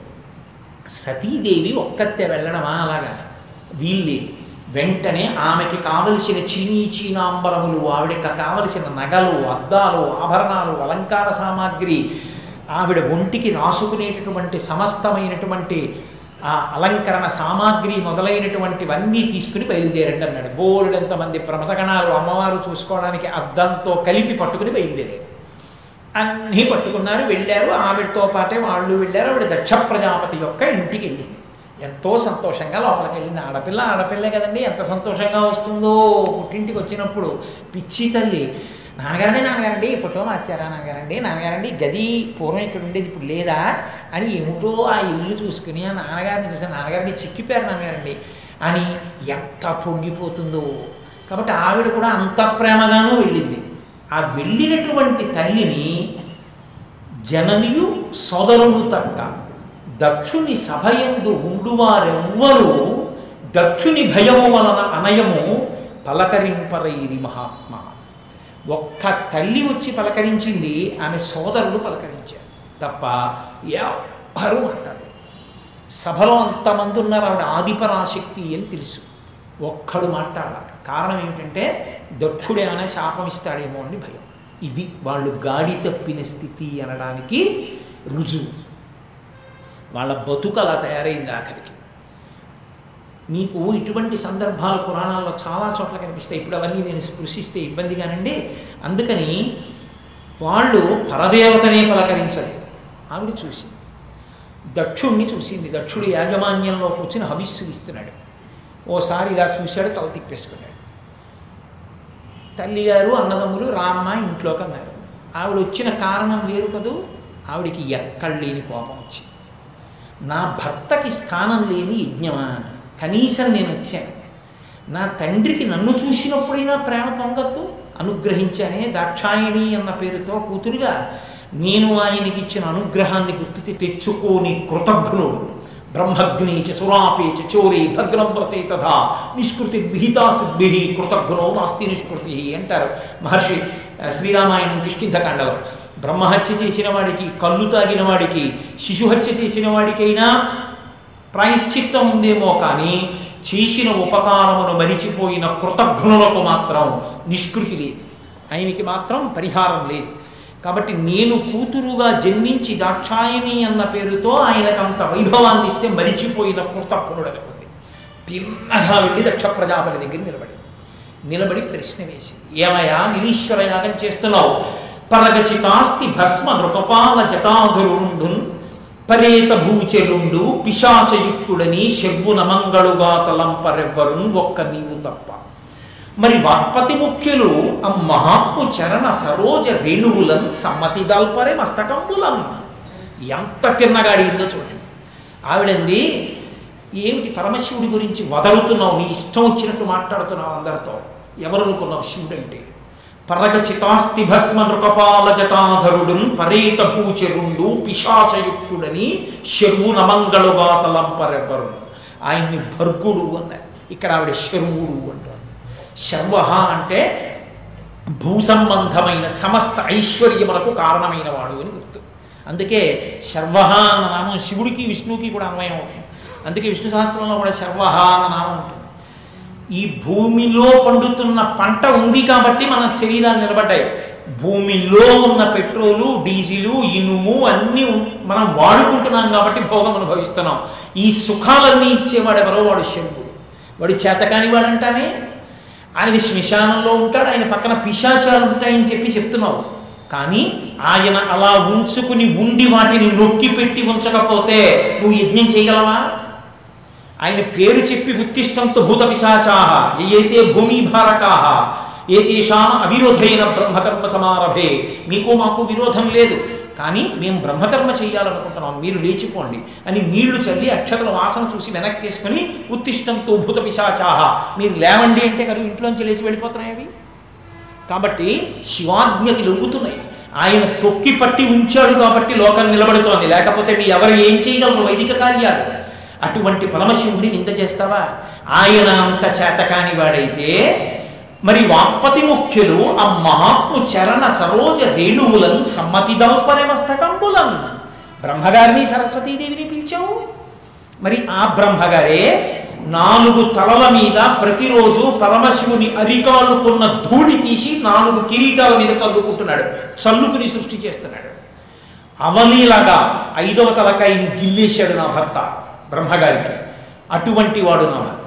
సతీదేవి ఒక్కతే వెళ్ళడమా అలాగా వీల్లేదు వెంటనే ఆమెకి కావలసిన చీనీ చీనాంబరములు ఆవిడకి కావలసిన నగలు అద్దాలు ఆభరణాలు అలంకార సామాగ్రి ఆవిడ ఒంటికి రాసుకునేటటువంటి సమస్తమైనటువంటి ఆ అలంకరణ సామాగ్రి మొదలైనటువంటివన్నీ తీసుకుని బయలుదేరండి అన్నాడు బోలెడంతమంది ప్రమథగణాలు అమ్మవారు చూసుకోవడానికి అద్దంతో కలిపి పట్టుకుని బయలుదేరారు అన్నీ పట్టుకున్నారు వెళ్ళారు ఆవిడతో పాటే వాళ్ళు వెళ్ళారు ఆవిడ దక్ష ప్రజాపతి యొక్క ఇంటికి వెళ్ళింది ఎంతో సంతోషంగా లోపలికి వెళ్ళింది ఆడపిల్ల ఆడపిల్లే కదండి ఎంత సంతోషంగా వస్తుందో పుట్టింటికి వచ్చినప్పుడు పిచ్చి తల్లి నాన్నగారండి నాన్నగారండి ఫోటో మార్చారా నాన్నగారండి నాన్నగారండి గది పూర్వం ఇక్కడ ఉండేది ఇప్పుడు లేదా అని ఏమిటో ఆ ఇల్లు చూసుకుని ఆ నాన్నగారిని చూసి నాన్నగారిని చిక్కిపోయారు నాన్నగారండి అని ఎంత పొంగిపోతుందో కాబట్టి ఆవిడ కూడా అంత ప్రేమగానూ వెళ్ళింది ఆ వెళ్ళినటువంటి తల్లిని జననియు సోదరుడు తక్క దక్షుని సభయందు ఉండువారెవ్వరూ దక్షుని భయము వలన అనయము పలకరింపరైరి మహాత్మ ఒక్క తల్లి వచ్చి పలకరించింది ఆమె సోదరులు పలకరించారు తప్ప ఎవ్వరూ మాట్లాడలేదు సభలో అంతమంది ఉన్నారు ఆవిడ ఆదిపరాశక్తి అని తెలుసు ఒక్కడు మాట్లాడాలి కారణం ఏమిటంటే దక్షుడేమైనా శాపం ఇస్తాడేమో అని భయం ఇది వాళ్ళు గాడి తప్పిన స్థితి అనడానికి రుజువు వాళ్ళ బతుకు అలా తయారైంది ఆఖరికి మీకు ఇటువంటి సందర్భాలు పురాణాల్లో చాలా చోట్ల కనిపిస్తాయి ఇప్పుడు అవన్నీ నేను స్పృశిస్తే ఇబ్బంది కానండి అందుకని వాళ్ళు పరదేవతనే పలకరించలేదు ఆవిడ చూసింది దక్షుణ్ణి చూసింది దక్షుడు యాజమాన్యంలో కూర్చుని హవిస్సు ఇస్తున్నాడు ఓసారి ఇలా చూశాడు తల తిప్పేసుకున్నాడు తల్లిగారు అన్నదమ్ములు రామ్మ ఇంట్లోకి అన్నారు ఆవిడ వచ్చిన కారణం వేరు కదూ ఆవిడికి ఎక్కడ లేని కోపం వచ్చింది నా భర్తకి స్థానం లేని యజ్ఞమా కనీసం నేను వచ్చాను నా తండ్రికి నన్ను చూసినప్పుడైనా ప్రేమ పొంగద్దు అనుగ్రహించానే దాక్షాయణి అన్న పేరుతో కూతురుగా నేను ఆయనకి ఇచ్చిన అనుగ్రహాన్ని గుర్తు తెచ్చుకోని కృతజ్ఞుడు బ్రహ్మగ్ని చ సురాపే చ చోరే భగ్నం వ్రతే తథా నిష్కృతి విహితా సిద్ధి కృతజ్ఞో నాస్తి నిష్కృతి అంటారు మహర్షి ఆ, శ్రీరామాయణం కిష్కింధకాండలో బ్రహ్మహత్య చేసిన వాడికి కళ్ళు తాగిన వాడికి శిశుహత్య చేసిన వాడికైనా ప్రాయశ్చిత్తం ఉందేమో కానీ చేసిన ఉపకారమును మరిచిపోయిన కృతజ్ఞులకు మాత్రం నిష్కృతి లేదు ఆయనకి మాత్రం పరిహారం లేదు కాబట్టి నేను కూతురుగా జన్మించి దాక్షాయణి అన్న పేరుతో ఆయనకంత వైభవాన్ని ఇస్తే మరిచిపోయిన కృతజ్ఞుడు అనుకుంది తిన్నగా వెళ్ళి దక్ష ప్రజాపతి దగ్గర నిలబడి నిలబడి ప్రశ్న వేసి ఏమయ్యా నిరీశ్వర యాగం చేస్తున్నావు పరగచితాస్తి భస్మ నృకపాల జటాధురుండు పరేత భూచరుండు పిశాచయుక్తుడని శర్వున మంగళుగా తలంపరెవ్వరు ఒక్క నీవు తప్ప మరి వాక్పతి ముఖ్యులు ఆ మహాత్ము చరణ సరోజ రేణువులన్ సమ్మతి దాల్పరే మస్తకంబులన్ ఎంత తిన్నగా అడిగిందో చూడండి ఆవిడంది ఏమిటి పరమశివుడి గురించి వదలుతున్నావు నీ ఇష్టం వచ్చినట్టు మాట్లాడుతున్నావు అందరితో ఎవరు అనుకున్నావు శివుడు అంటే పరగచితాస్తి భస్మ నృకపాల జటాధరుడు పరేత భూచరుండు పిశాచయుక్తుడని శర్వు నమంగళుగా తలంపరెవ్వరు ఆయన్ని భర్గుడు అన్నారు ఇక్కడ ఆవిడ శర్వుడు అంటారు శర్వ అంటే భూ సంబంధమైన సమస్త ఐశ్వర్యములకు కారణమైన వాడు అని గుర్తు అందుకే శర్వ అన్న నామం శివుడికి విష్ణువుకి కూడా అన్వయం అవుతుంది అందుకే విష్ణు సహస్రంలో కూడా శర్వ అన్న నామం ఉంటుంది ఈ భూమిలో పండుతున్న పంట ఉంది కాబట్టి మన శరీరాలు నిలబడ్డాయి భూమిలో ఉన్న పెట్రోలు డీజిలు ఇనుము అన్నీ ఉన్- మనం వాడుకుంటున్నాం కాబట్టి భోగం అనుభవిస్తున్నాం ఈ సుఖాలన్నీ ఇచ్చేవాడు ఎవరో వాడు శంభుడు వాడు చేతకాని వాడంటానే ఆయన శ్మశానంలో ఉంటాడు ఆయన పక్కన పిశాచాలు ఉంటాయని చెప్పి చెప్తున్నావు కానీ ఆయన అలా ఉంచుకుని ఉండి వాటిని నొక్కి పెట్టి ఉంచకపోతే నువ్వు యజ్ఞం చేయగలవా ఆయన పేరు చెప్పి ఉత్తిష్టంతో భూత పిశాచాహ ఏతే భూమి భారకాహ ఏతేషాం అవిరోధైన బ్రహ్మకర్మ సమారభే మీకు మాకు విరోధం లేదు కానీ మేము బ్రహ్మకర్మ చేయాలనుకుంటున్నాం మీరు లేచిపోండి అని నీళ్లు చల్లి అక్షతల వాసన చూసి వెనక్కేసుకొని ఉత్తిష్టంతో భూత పిశాచాహ మీరు లేవండి అంటే కదా ఇంట్లోంచి లేచి వెళ్ళిపోతున్నాయి అవి కాబట్టి శివాజ్ఞకి లొంగుతున్నాయి ఆయన తొక్కి పట్టి ఉంచాడు కాబట్టి లోకం నిలబడుతోంది లేకపోతే మీ ఎవరు ఏం చేయగలరు వైదిక కార్యాలు అటువంటి పరమశివుడిని నింద చేస్తావా ఆయన అంత చేతకాని వాడైతే మరి వాక్పతి ముఖ్యులు ఆ మహాత్ము చరణ సరోజ రేణువులను సమ్మతి దౌపరే మస్తకంబులం బ్రహ్మగారిని సరస్వతీదేవిని పిలిచావు మరి ఆ బ్రహ్మగారే నాలుగు తలల మీద ప్రతిరోజు పరమశివుని అరికాలుకున్న ధూళి తీసి నాలుగు కిరీటాల మీద చల్లుకుంటున్నాడు చల్లుకుని సృష్టి చేస్తున్నాడు అవలీలాగా ఐదవ తలకాయని గిల్లేశాడు నా భర్త బ్రహ్మగారికి అటువంటి వాడు నా భర్త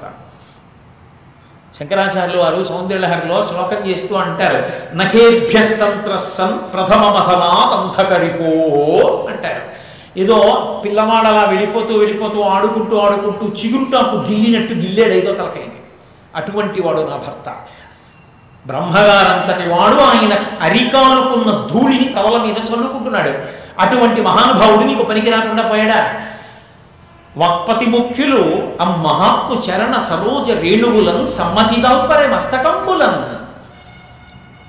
శంకరాచార్యులు వారు సౌందర్యలహరిలో శ్లోకం చేస్తూ అంటారు నఖేభ్య సంత్రస్సన్ ప్రథమ మథనాదంధకరిపో అంటారు ఏదో పిల్లవాడు అలా వెళ్ళిపోతూ వెళ్ళిపోతూ ఆడుకుంటూ ఆడుకుంటూ చిగురుటాకు గిల్లినట్టు గిల్లేడు ఐదో తలకైంది అటువంటి వాడు నా భర్త బ్రహ్మగారంతటి వాడు ఆయన అరికాలుకున్న ధూళిని కవల మీద చల్లుకుంటున్నాడు అటువంటి మహానుభావుడు నీకు పనికి రాకుండా పోయాడా వక్పతి ముఖ్యులు ఆ మహాత్ము చరణ సరోజ రేణువులను సమ్మతి దౌపరే మస్తకంబులను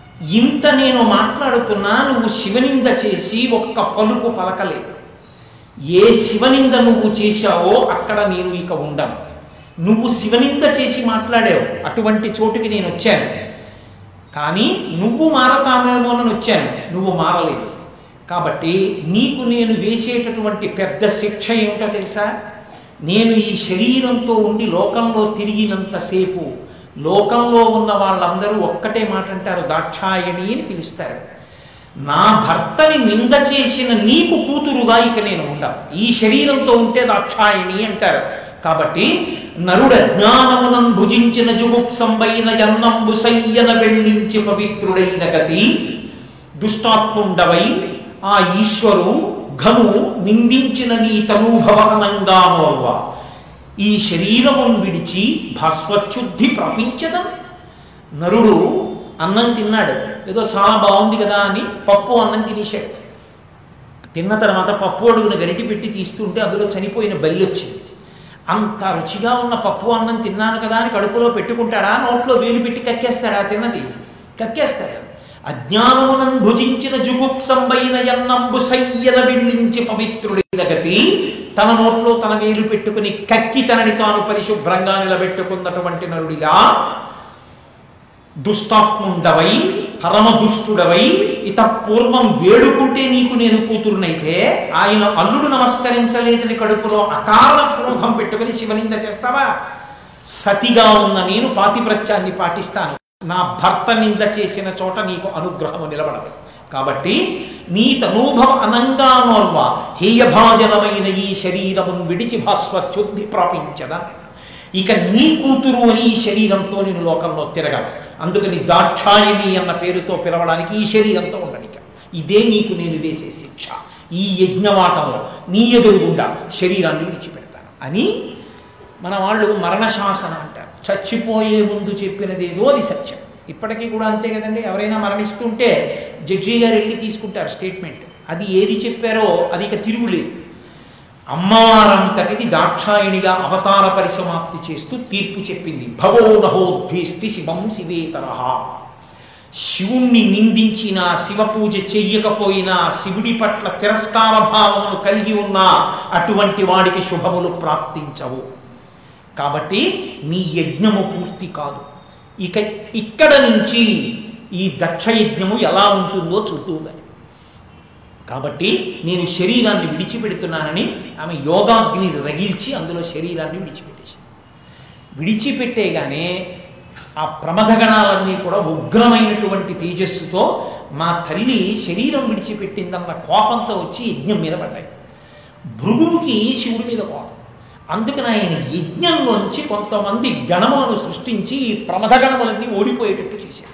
ఇంత నేను మాట్లాడుతున్నా నువ్వు శివనింద చేసి ఒక్క పలుకు పలకలేదు ఏ శివనింద నువ్వు చేశావో అక్కడ నేను ఇక ఉండను నువ్వు శివనింద చేసి మాట్లాడావు అటువంటి చోటుకి నేను వచ్చాను కానీ నువ్వు మారతానేమోనని వచ్చాను నువ్వు మారలేదు కాబట్టి నీకు నేను వేసేటటువంటి పెద్ద శిక్ష ఏమిటో తెలుసా నేను ఈ శరీరంతో ఉండి లోకంలో తిరిగినంతసేపు లోకంలో ఉన్న వాళ్ళందరూ ఒక్కటే మాట అంటారు దాక్షాయణి అని పిలుస్తారు నా భర్తని నింద చేసిన నీకు కూతురుగా ఇక నేను ఉండను ఈ శరీరంతో ఉంటే దాక్షాయణి అంటారు కాబట్టి నరుడ జ్ఞానమునం భుజించిన జుగుప్సంబైన యన్నంబు సయ్యన వెళ్ళించి పవిత్రుడైన గతి దుష్టాత్ముండవై ఆ ఈశ్వరు ఘను నిందించిన నీ తనూభవ అనంగానోర్వ ఈ శరీరమును విడిచి భస్వచ్యుద్ధి ప్రాపించదం నరుడు అన్నం తిన్నాడు ఏదో చాలా బాగుంది కదా అని పప్పు అన్నం తినేశాడు తిన్న తర్వాత పప్పు అడుగున గరిటి పెట్టి తీస్తుంటే అందులో చనిపోయిన బల్లి వచ్చింది అంత రుచిగా ఉన్న పప్పు అన్నం తిన్నాను కదా అని కడుపులో పెట్టుకుంటాడా నోట్లో వేలు పెట్టి కక్కేస్తాడా తిన్నది కక్కేస్తాడు అజ్ఞానమునం భుజించిన జుగుప్సంబైన ఎన్నంబు సయ్యన వెళ్ళించి పవిత్రుడైన గతి తన నోట్లో తన వేలు పెట్టుకుని కక్కి తనని తాను పరిశుభ్రంగా నిలబెట్టుకున్నటువంటి నరుడిగా దుష్టాత్ముండవై పరమ దుష్టుడవై ఇత పూర్వం వేడుకుంటే నీకు నేను కూతురునైతే ఆయన అల్లుడు నమస్కరించలేదని కడుపులో అకారణ క్రోధం పెట్టుకుని శివనింద చేస్తావా సతిగా ఉన్న నేను పాతివ్రత్యాన్ని పాటిస్తాను నా భర్త నింద చేసిన చోట నీకు అనుగ్రహము నిలబడదు కాబట్టి నీ తనూభవ అనంగానోర్వ హేయభాజనమైన ఈ శరీరమును విడిచి భాస్వచ్యుద్ధి ప్రాపించదా ఇక నీ కూతురు అని ఈ శరీరంతో నేను లోకంలో తిరగను అందుకని దాక్షాయిని అన్న పేరుతో పిలవడానికి ఈ శరీరంతో ఉండనిక ఇదే నీకు నేను వేసే శిక్ష ఈ యజ్ఞవాటంలో నీ ఎదురుగుండా శరీరాన్ని విడిచిపెడతాను అని మన వాళ్ళు మరణశాసన అంటారు చచ్చిపోయే ముందు చెప్పినదేదో అది సత్యం ఇప్పటికీ కూడా అంతే కదండి ఎవరైనా మరణిస్తుంటే జడ్జి గారు వెళ్ళి తీసుకుంటారు స్టేట్మెంట్ అది ఏది చెప్పారో అది ఇక తిరుగులేదు అమ్మవారంతటిది దాక్షాయిణిగా అవతార పరిసమాప్తి చేస్తూ తీర్పు చెప్పింది భవో నహోద్భీష్టి శివం శివేతరహ శివుణ్ణి నిందించిన శివ పూజ చెయ్యకపోయినా శివుడి పట్ల తిరస్కార భావమును కలిగి ఉన్న అటువంటి వాడికి శుభములు ప్రాప్తించవు కాబట్టి నీ యజ్ఞము పూర్తి కాదు ఇక ఇక్కడ నుంచి ఈ దక్ష యజ్ఞము ఎలా ఉంటుందో చూద్దాం కాబట్టి నేను శరీరాన్ని విడిచిపెడుతున్నానని ఆమె యోగాగ్ని రగిల్చి అందులో శరీరాన్ని విడిచిపెట్టేసింది విడిచిపెట్టేగానే ఆ ప్రమథగణాలన్నీ కూడా ఉగ్రమైనటువంటి తేజస్సుతో మా తల్లి శరీరం విడిచిపెట్టిందన్న కోపంతో వచ్చి యజ్ఞం మీద పడ్డాయి భృగువుకి శివుడి మీద కోపం అందుకని ఆయన యజ్ఞంలోంచి కొంతమంది గణములను సృష్టించి ఈ ప్రమథగణములన్నీ ఓడిపోయేటట్టు చేశారు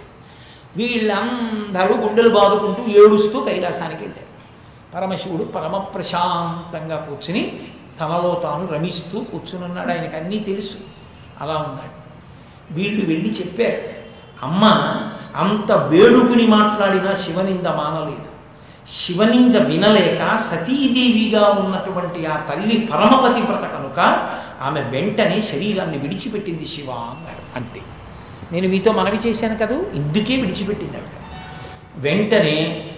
వీళ్ళందరూ గుండెలు బాదుకుంటూ ఏడుస్తూ కైలాసానికి వెళ్ళారు పరమశివుడు పరమ ప్రశాంతంగా కూర్చుని తనలో తాను రమిస్తూ కూర్చునున్నాడు ఆయనకు అన్నీ తెలుసు అలా ఉన్నాడు వీళ్ళు వెళ్ళి చెప్పారు అమ్మ అంత వేడుకుని మాట్లాడినా శివనింద మానలేదు శివనింద వినలేక సతీదేవిగా ఉన్నటువంటి ఆ తల్లి పరమపతివ్రత కనుక ఆమె వెంటనే శరీరాన్ని విడిచిపెట్టింది శివ అన్నాడు అంతే నేను మీతో మనవి చేశాను కదూ ఇందుకే విడిచిపెట్టింది ఆవిడ వెంటనే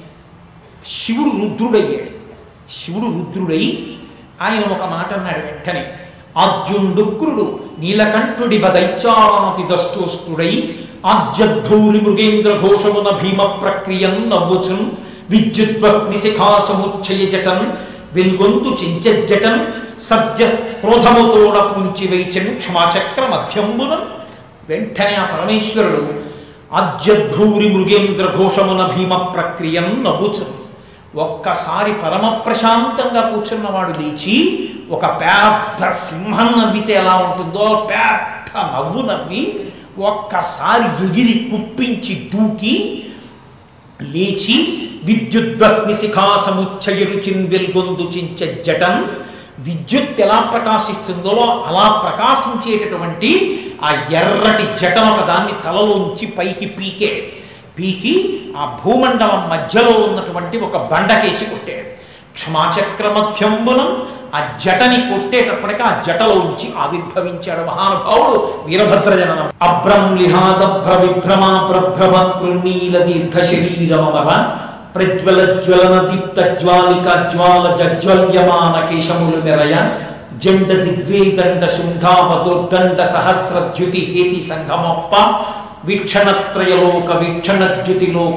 శివుడు రుద్రుడయ్యాడు శివుడు రుద్రుడై ఆయన ఒక మాట అన్నాడు వెంటనే ఆద్యుండుక్రుడు నీలకంఠుడి బదైచారాతి దష్టోష్టుడై ఆజ్యద్భూరి మృగేంద్ర ఘోషమున భీమ ప్రక్రియన్ నవ్వుచున్ విద్యుద్వగ్ని శిఖాసముచ్చయ జటన్ వెల్గొంతు చెంచజ్జటన్ సద్య క్రోధముతోడ పూంచి వైచన్ క్షమాచక్ర మధ్యంబున వెంటనే ఆ పరమేశ్వరుడు ఆజ్యద్భూరి మృగేంద్ర ఘోషమున భీమ ప్రక్రియన్ నవ్వుచున్ ఒక్కసారి పరమ ప్రశాంతంగా కూర్చున్నవాడు లేచి ఒక పెద్ద సింహం నవ్వితే ఎలా ఉంటుందో పెద్ద నవ్వు నవ్వి ఒక్కసారి ఎగిరి కుప్పించి దూకి లేచి విద్యుద్వగ్ని శిఖా సముచ్చయ రుచిన్ వెల్గొందు చించ జటం విద్యుత్ ఎలా ప్రకాశిస్తుందో అలా ప్రకాశించేటటువంటి ఆ ఎర్రటి జటం ఒక దాన్ని తలలోంచి పైకి పీకే పీకి ఆ భూమండలం మధ్యలో ఉన్నటువంటి ఒక బండకేసి కొట్టాడు క్షమాచక్ర మధ్యంబునం ఆ జటని కొట్టేటప్పటికి ఆ జటలోంచి ఆవిర్భవించాడు మహానుభావుడు వీరభద్రజననం అభ్రం లిహాదభ్ర విభ్రమా ప్రభ్రమ కృణీల దీర్ఘ శరీరమర ప్రజ్వల జ్వలన దీప్త జ్వాలిక జ్వాల జజ్వల్యమాన కేశములు మెరయ జండ దిగ్వేదండ శుంఠాప దుర్గండ సహస్రద్యుతి హేతి సంగమప్ప వీక్షణత్రయలోక వీక్షణద్యుతిలోక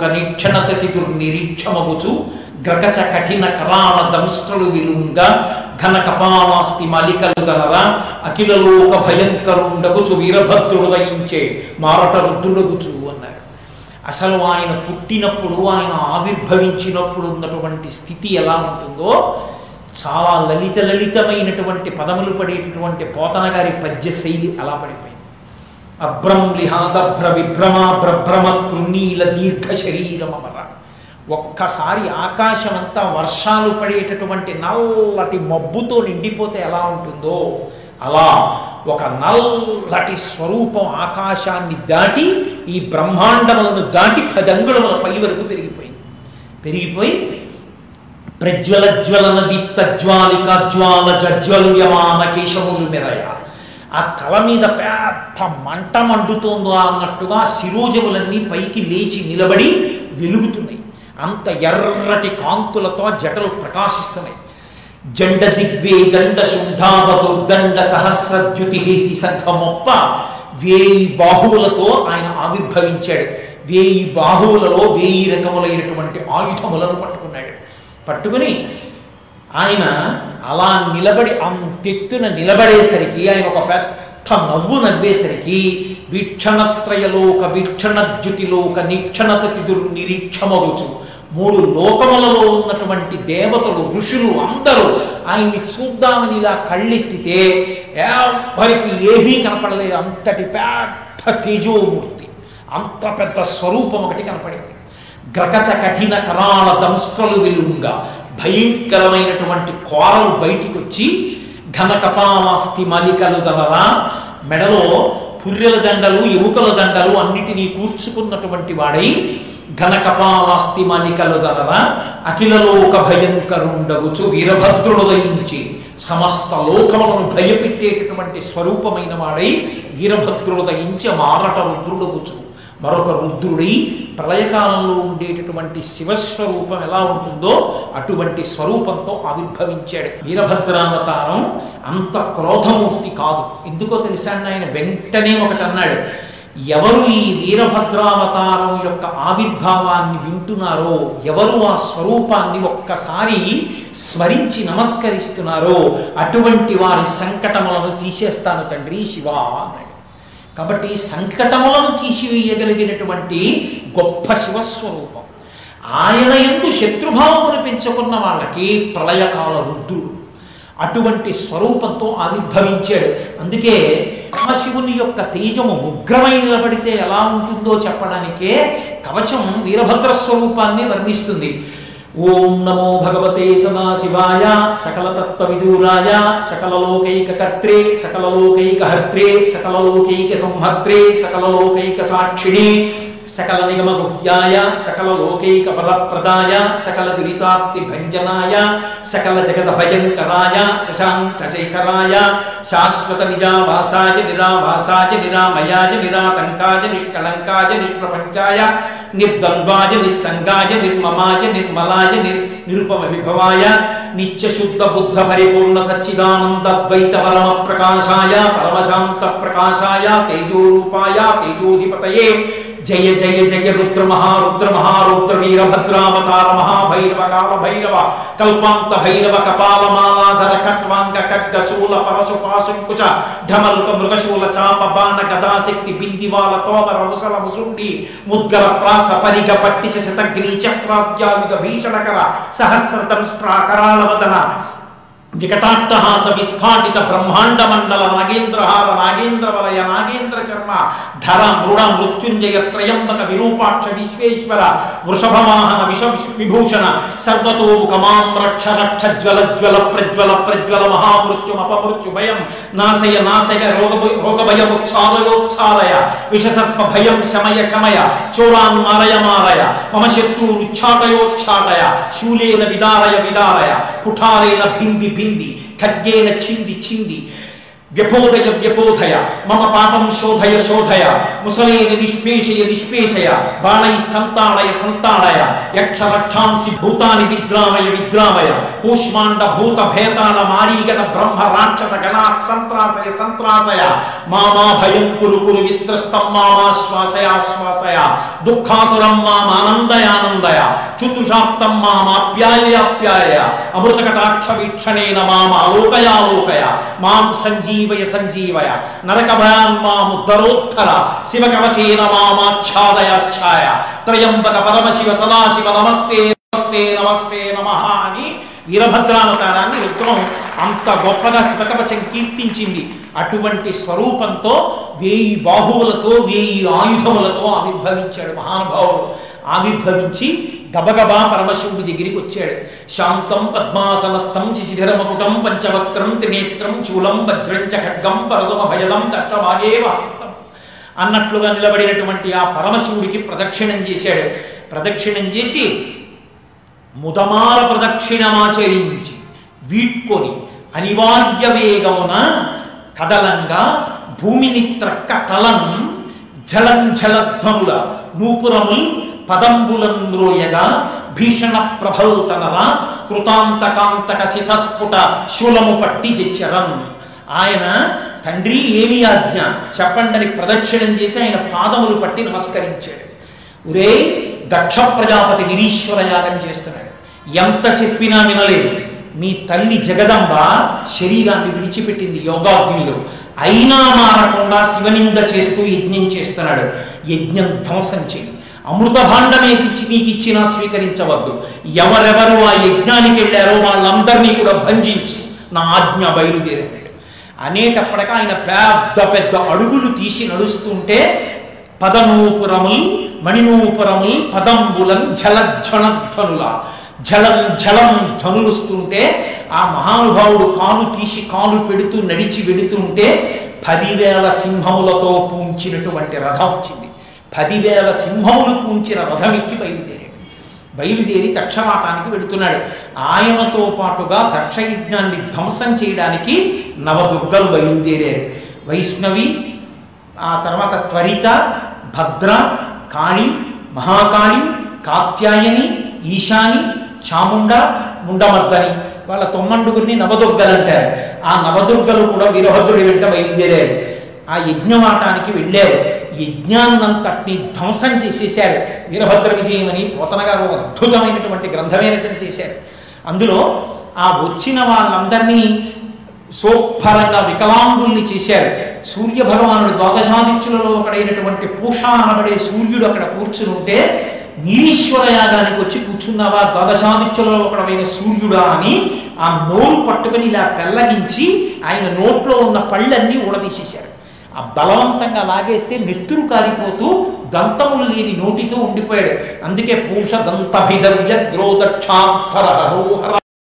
నిరీక్షమగుచు గ్రగచ కఠిన కరాళ దంష్ట్రలు విలుంగ ఘన కపాలాస్తి మలికలు గలరా అఖిలలోక భయంకరుండగుచు వీరభద్రుడు దయించే మారట రుద్రుడగుచు అన్నారు అసలు ఆయన పుట్టినప్పుడు ఆయన ఆవిర్భవించినప్పుడు ఉన్నటువంటి స్థితి ఎలా ఉంటుందో చాలా లలిత లలితమైనటువంటి పదములు పడేటటువంటి పోతన గారి పద్య శైలి అలా పడిపోయింది అభ్రం లిహాదభ్ర విభ్రమ భ్రభ్రమ కృణీల దీర్ఘ శరీరమర ఒక్కసారి ఆకాశమంతా వర్షాలు పడేటటువంటి నల్లటి మబ్బుతో నిండిపోతే ఎలా ఉంటుందో అలా ఒక నల్లటి స్వరూపం ఆకాశాన్ని దాటి ఈ బ్రహ్మాండములను దాటి పది అంగుళముల పై వరకు పెరిగిపోయింది పెరిగిపోయి ప్రజ్వల జ్వలన దీప్త జ్వాలిక జ్వాల జజ్వల్యమాన కేశములు మెరయ ఆ తల మీద పెద్ద మంట మండుతోందో అన్నట్టుగా శిరోజములన్నీ పైకి లేచి నిలబడి వెలుగుతున్నాయి అంత ఎర్రటి కాంతులతో జటలు ప్రకాశిస్తున్నాయి జండ దిగ్వే దండ శుంఠావతో దండ సహస్రద్యుతి హేతి సంఘమొప్ప వేయి బాహువులతో ఆయన ఆవిర్భవించాడు వేయి బాహువులలో వేయి రకములైనటువంటి ఆయుధములను పట్టుకున్నాడు పట్టుకుని ఆయన అలా నిలబడి అంతెత్తున నిలబడేసరికి ఆయన ఒక పెద్ద నవ్వు నవ్వేసరికి వీక్షణత్రయలోక వీక్షణద్యుతిలోక నిక్షణతతిదురు నిరీక్షమగుచు మూడు లోకములలో ఉన్నటువంటి దేవతలు ఋషులు అందరూ ఆయన్ని చూద్దామని ఇలా కళ్ళెత్తితే ఎవరికి ఏమీ కనపడలేదు అంతటి పెద్ద తేజోమూర్తి అంత పెద్ద స్వరూపం ఒకటి కనపడింది గ్రకచ కఠిన కరాళ దంస్ట్రలు వెలుంగా భయంకరమైనటువంటి కోరలు బయటికి వచ్చి ఘన కపాలాస్తి మలికలు దలరా మెడలో పుర్రెల దండలు ఎముకల దండలు అన్నిటినీ కూర్చుకున్నటువంటి వాడై ఘన కపాలాస్తి మలికలు దలరా అఖిలలోక భయంకరుండగుచు వీరభద్రుడు దయించి సమస్త లోకములను భయపెట్టేటటువంటి స్వరూపమైన వాడై వీరభద్రుడు దయించి మారట రుద్రుడగుచు మరొక రుద్రుడై ప్రళయకాలంలో ఉండేటటువంటి శివస్వరూపం ఎలా ఉంటుందో అటువంటి స్వరూపంతో ఆవిర్భవించాడు వీరభద్రావతారం అంత క్రోధమూర్తి కాదు ఎందుకో తెలుసా అండి ఆయన వెంటనే ఒకటి అన్నాడు ఎవరు ఈ వీరభద్రావతారం యొక్క ఆవిర్భావాన్ని వింటున్నారో ఎవరు ఆ స్వరూపాన్ని ఒక్కసారి స్మరించి నమస్కరిస్తున్నారో అటువంటి వారి సంకటములను తీసేస్తాను తండ్రి శివ అన్నాడు కాబట్టి సంకటములను తీసివేయగలిగినటువంటి గొప్ప శివస్వరూపం ఆయన ఎందు శత్రుభావమును పెంచుకున్న వాళ్ళకి ప్రళయకాల రుద్రుడు అటువంటి స్వరూపంతో ఆవిర్భవించాడు అందుకే శివుని యొక్క తేజము ఉగ్రమై నిలబడితే ఎలా ఉంటుందో చెప్పడానికే కవచం వీరభద్ర స్వరూపాన్ని వర్ణిస్తుంది ఓం నమో భగవతే సదాశివాయ సకలతత్వవిదూరాయ సకలలోకైకకర్త్రే సకలలోకైకహర్త్రే సకలలోకైక సంహర్త్రే సకలలోకైక సాక్షిణి సకల నిగమ గుహ్యాయ సకల లోకైక బలప్రదాయ సకల దురితాప్తి భంజనాయ సకల జగత భయంకరాయ శశాంక శేఖరాయ శాశ్వత నిరావాసాయ నిరావాసాయ నిరామయాయ నిరాతంకాయ నిష్కళంకాయ నిష్ప్రపంచాయ నిర్ద్వంద్వాయ నిస్సంగాయ నిర్మమాయ నిర్మలాయ నిర్ నిరుపమ విభవాయ నిత్య శుద్ధ బుద్ధ పరిపూర్ణ సచ్చిదానంద ద్వైత పరమ ప్రకాశాయ పరమశాంత ప్రకాశాయ తేజోరూపాయ తేజోధిపతయే జయ జయ జయ రుద్ర మహారుద్ర మహారుద్ర వీరభద్రావతార మహాభైరవ కాల భైరవ కల్పాంత భైరవ కపాలమాలాధర ఖట్వాంగ ఖడ్గ శూల పరశు పాశంకుశ ఢమలుక మృగశూల చాప బాణ గదాశక్తి బిందివాల తోమర ముసల ముసుండి ముద్గర ప్రాస పరిగ పట్టిశ శతగ్ని చక్రాద్యాయుధ భీషణకర సహస్రదంష్ట్రాకరాళ వదన వికటాట్టహాస విస్ఫాటిత బ్రహ్మాండ మండల నాగేంద్రహార నాగేంద్ర వలయ నాగేంద్ర చర్మ ధర మృడ మృత్యుంజయ త్రయంబక విరూపాక్ష విశ్వేశ్వర వృషభవాహన విష విభూషణ సర్వతోముఖమాం రక్ష రక్ష జ్వల జ్వల ప్రజ్వల ప్రజ్వల మహామృత్యుం అపమృత్యు భయం నాశయ నాశయ రోగ రోగభయముచ్ఛాదయోచ్ఛాదయ విషసర్ప భయం శమయ శమయ చోరాన్ మారయ మారయ మమ శత్రువుచ్ఛాదయోచ్ఛాదయ శూలేన విదారయ విదారయ కుఠారేణ భింది భింది ఖడ్గేన చింది చింది వ్యపోదయ వ్యపోధయ మమ పాపం శోధయ శోధయ ముసలేని నిష్పేషయ నిష్పేషయ బాణై సంతాళయ సంతాళయ యక్ష రక్షాంసి భూతాని విద్రామయ విద్రామయ కూష్మాండ భూత భేతాళ మారీగణ బ్రహ్మ రాక్షస గణా సంత్రాసయ సంత్రాసయ మామా భయం కురు కురు విత్రస్తం మామాశ్వాసయాశ్వాసయ దుఃఖాతురం మామానందయానందయ చుతుషాప్తం మామాప్యాయయాప్యాయ అమృత కటాక్ష వీక్షణేన మామ అలోకయాలోకయ మాం సంజీవయ సంజీవయ నరక భయాన్ మాముద్ధరోత్తర శివ కవచేన మామాచ్ఛాదయాచ్ఛాయ త్రయంబక పరమశివ సదాశివ నమస్తే నమస్తే నమస్తే నమ అని వీరభద్రావతారాన్ని రుద్రం అంత గొప్పగా శివకవచం కీర్తించింది అటువంటి స్వరూపంతో వేయి బాహువులతో వేయి ఆయుధములతో ఆవిర్భవించాడు మహానుభావుడు ఆవిర్భవించి గబగబా పరమశివుడి దగ్గరికి వచ్చాడు శాంతం పద్మాసనస్థం శిశిధరమకుటం పంచవక్త్రం త్రినేత్రం శూలం వజ్రం చ ఖడ్గం పరదుమ భయదం దట్టవాగే వాంతం అన్నట్లుగా నిలబడినటువంటి ఆ పరమశివుడికి ప్రదక్షిణం చేశాడు ప్రదక్షిణం చేసి ముదమాల ప్రదక్షిణమాచరించి వీడ్కొని అనివార్య వేగమున కదలంగా భూమిని త్రక్క కలం జలం జలధ్వనుల నూపురముల్ పదంబులం రోయగా భీషణ ప్రభౌతనల కృతాంతకాంతక శిఖస్ఫుట శూలము పట్టి చెచ్చరం ఆయన తండ్రి ఏమి ఆజ్ఞ చెప్పండని ప్రదక్షిణం చేసి ఆయన పాదములు పట్టి నమస్కరించాడు ఒరే దక్ష ప్రజాపతి నిరీశ్వర యాగం చేస్తున్నాడు ఎంత చెప్పినా వినలేదు మీ తల్లి జగదంబ శరీరాన్ని విడిచిపెట్టింది యోగాగ్నిలో అయినా మారకుండా శివనింద చేస్తూ యజ్ఞం చేస్తున్నాడు యజ్ఞం ధ్వంసం చేయి అమృత భాండమే తెచ్చి నీకు ఇచ్చినా స్వీకరించవద్దు ఎవరెవరు ఆ యజ్ఞానికి వెళ్ళారో వాళ్ళందరినీ కూడా భంజించు నా ఆజ్ఞ బయలుదేరాడు అనేటప్పటికి ఆయన పెద్ద పెద్ద అడుగులు తీసి నడుస్తుంటే పదనూపురముల్ మణినూపురముల్ పదంబులం జలజ్వనధ్వనుల జలం జలం ధ్వనులుస్తుంటే ఆ మహానుభావుడు కాలు తీసి కాలు పెడుతూ నడిచి వెడుతుంటే పదివేల సింహములతో పూంచినటువంటి రథం వచ్చింది పదివేల సింహములు పూంచిన రథం ఎక్కి బయలుదేరాడు బయలుదేరి దక్షవాటానికి వెడుతున్నాడు ఆయనతో పాటుగా దక్షయజ్ఞాన్ని ధ్వంసం చేయడానికి నవదుర్గలు బయలుదేరారు వైష్ణవి ఆ తర్వాత త్వరిత భద్ర కాళి మహాకాళి కాత్యాయని ఈశాని చాముండ ముండమర్దని వాళ్ళ తొమ్మండుగురిని నవదుర్గలు అంటారు ఆ నవదుర్గలు కూడా వీరభద్రుడి వెంట బయలుదేరారు ఆ యజ్ఞవాటానికి వెళ్ళారు యజ్ఞాన్నంతటిని ధ్వంసం చేసేశారు వీరభద్ర విజయం అని పోతన గారు ఒక అద్భుతమైనటువంటి గ్రంథమే రచన చేశారు అందులో ఆ వచ్చిన వాళ్ళందరినీ సోఫరంగా వికలాంగుల్ని చేశారు సూర్య భగవానుడు ద్వాదశాదిత్యులలో ఒకడైనటువంటి పూష అనబడే సూర్యుడు అక్కడ కూర్చుని ఉంటే నిరీశ్వర యాగానికి వచ్చి కూర్చున్నావా ద్వాదశాదిత్యులలో ఒకడమైన సూర్యుడా అని ఆ నోరు పట్టుకుని ఇలా పెల్లగించి ఆయన నోట్లో ఉన్న పళ్ళన్నీ ఊడదీసేశారు ఆ బలవంతంగా లాగేస్తే నెత్తురు కారిపోతూ దంతములు లేని నోటితో ఉండిపోయాడు అందుకే పూష దంతభిదవ్య గ్రోదక్షాంతర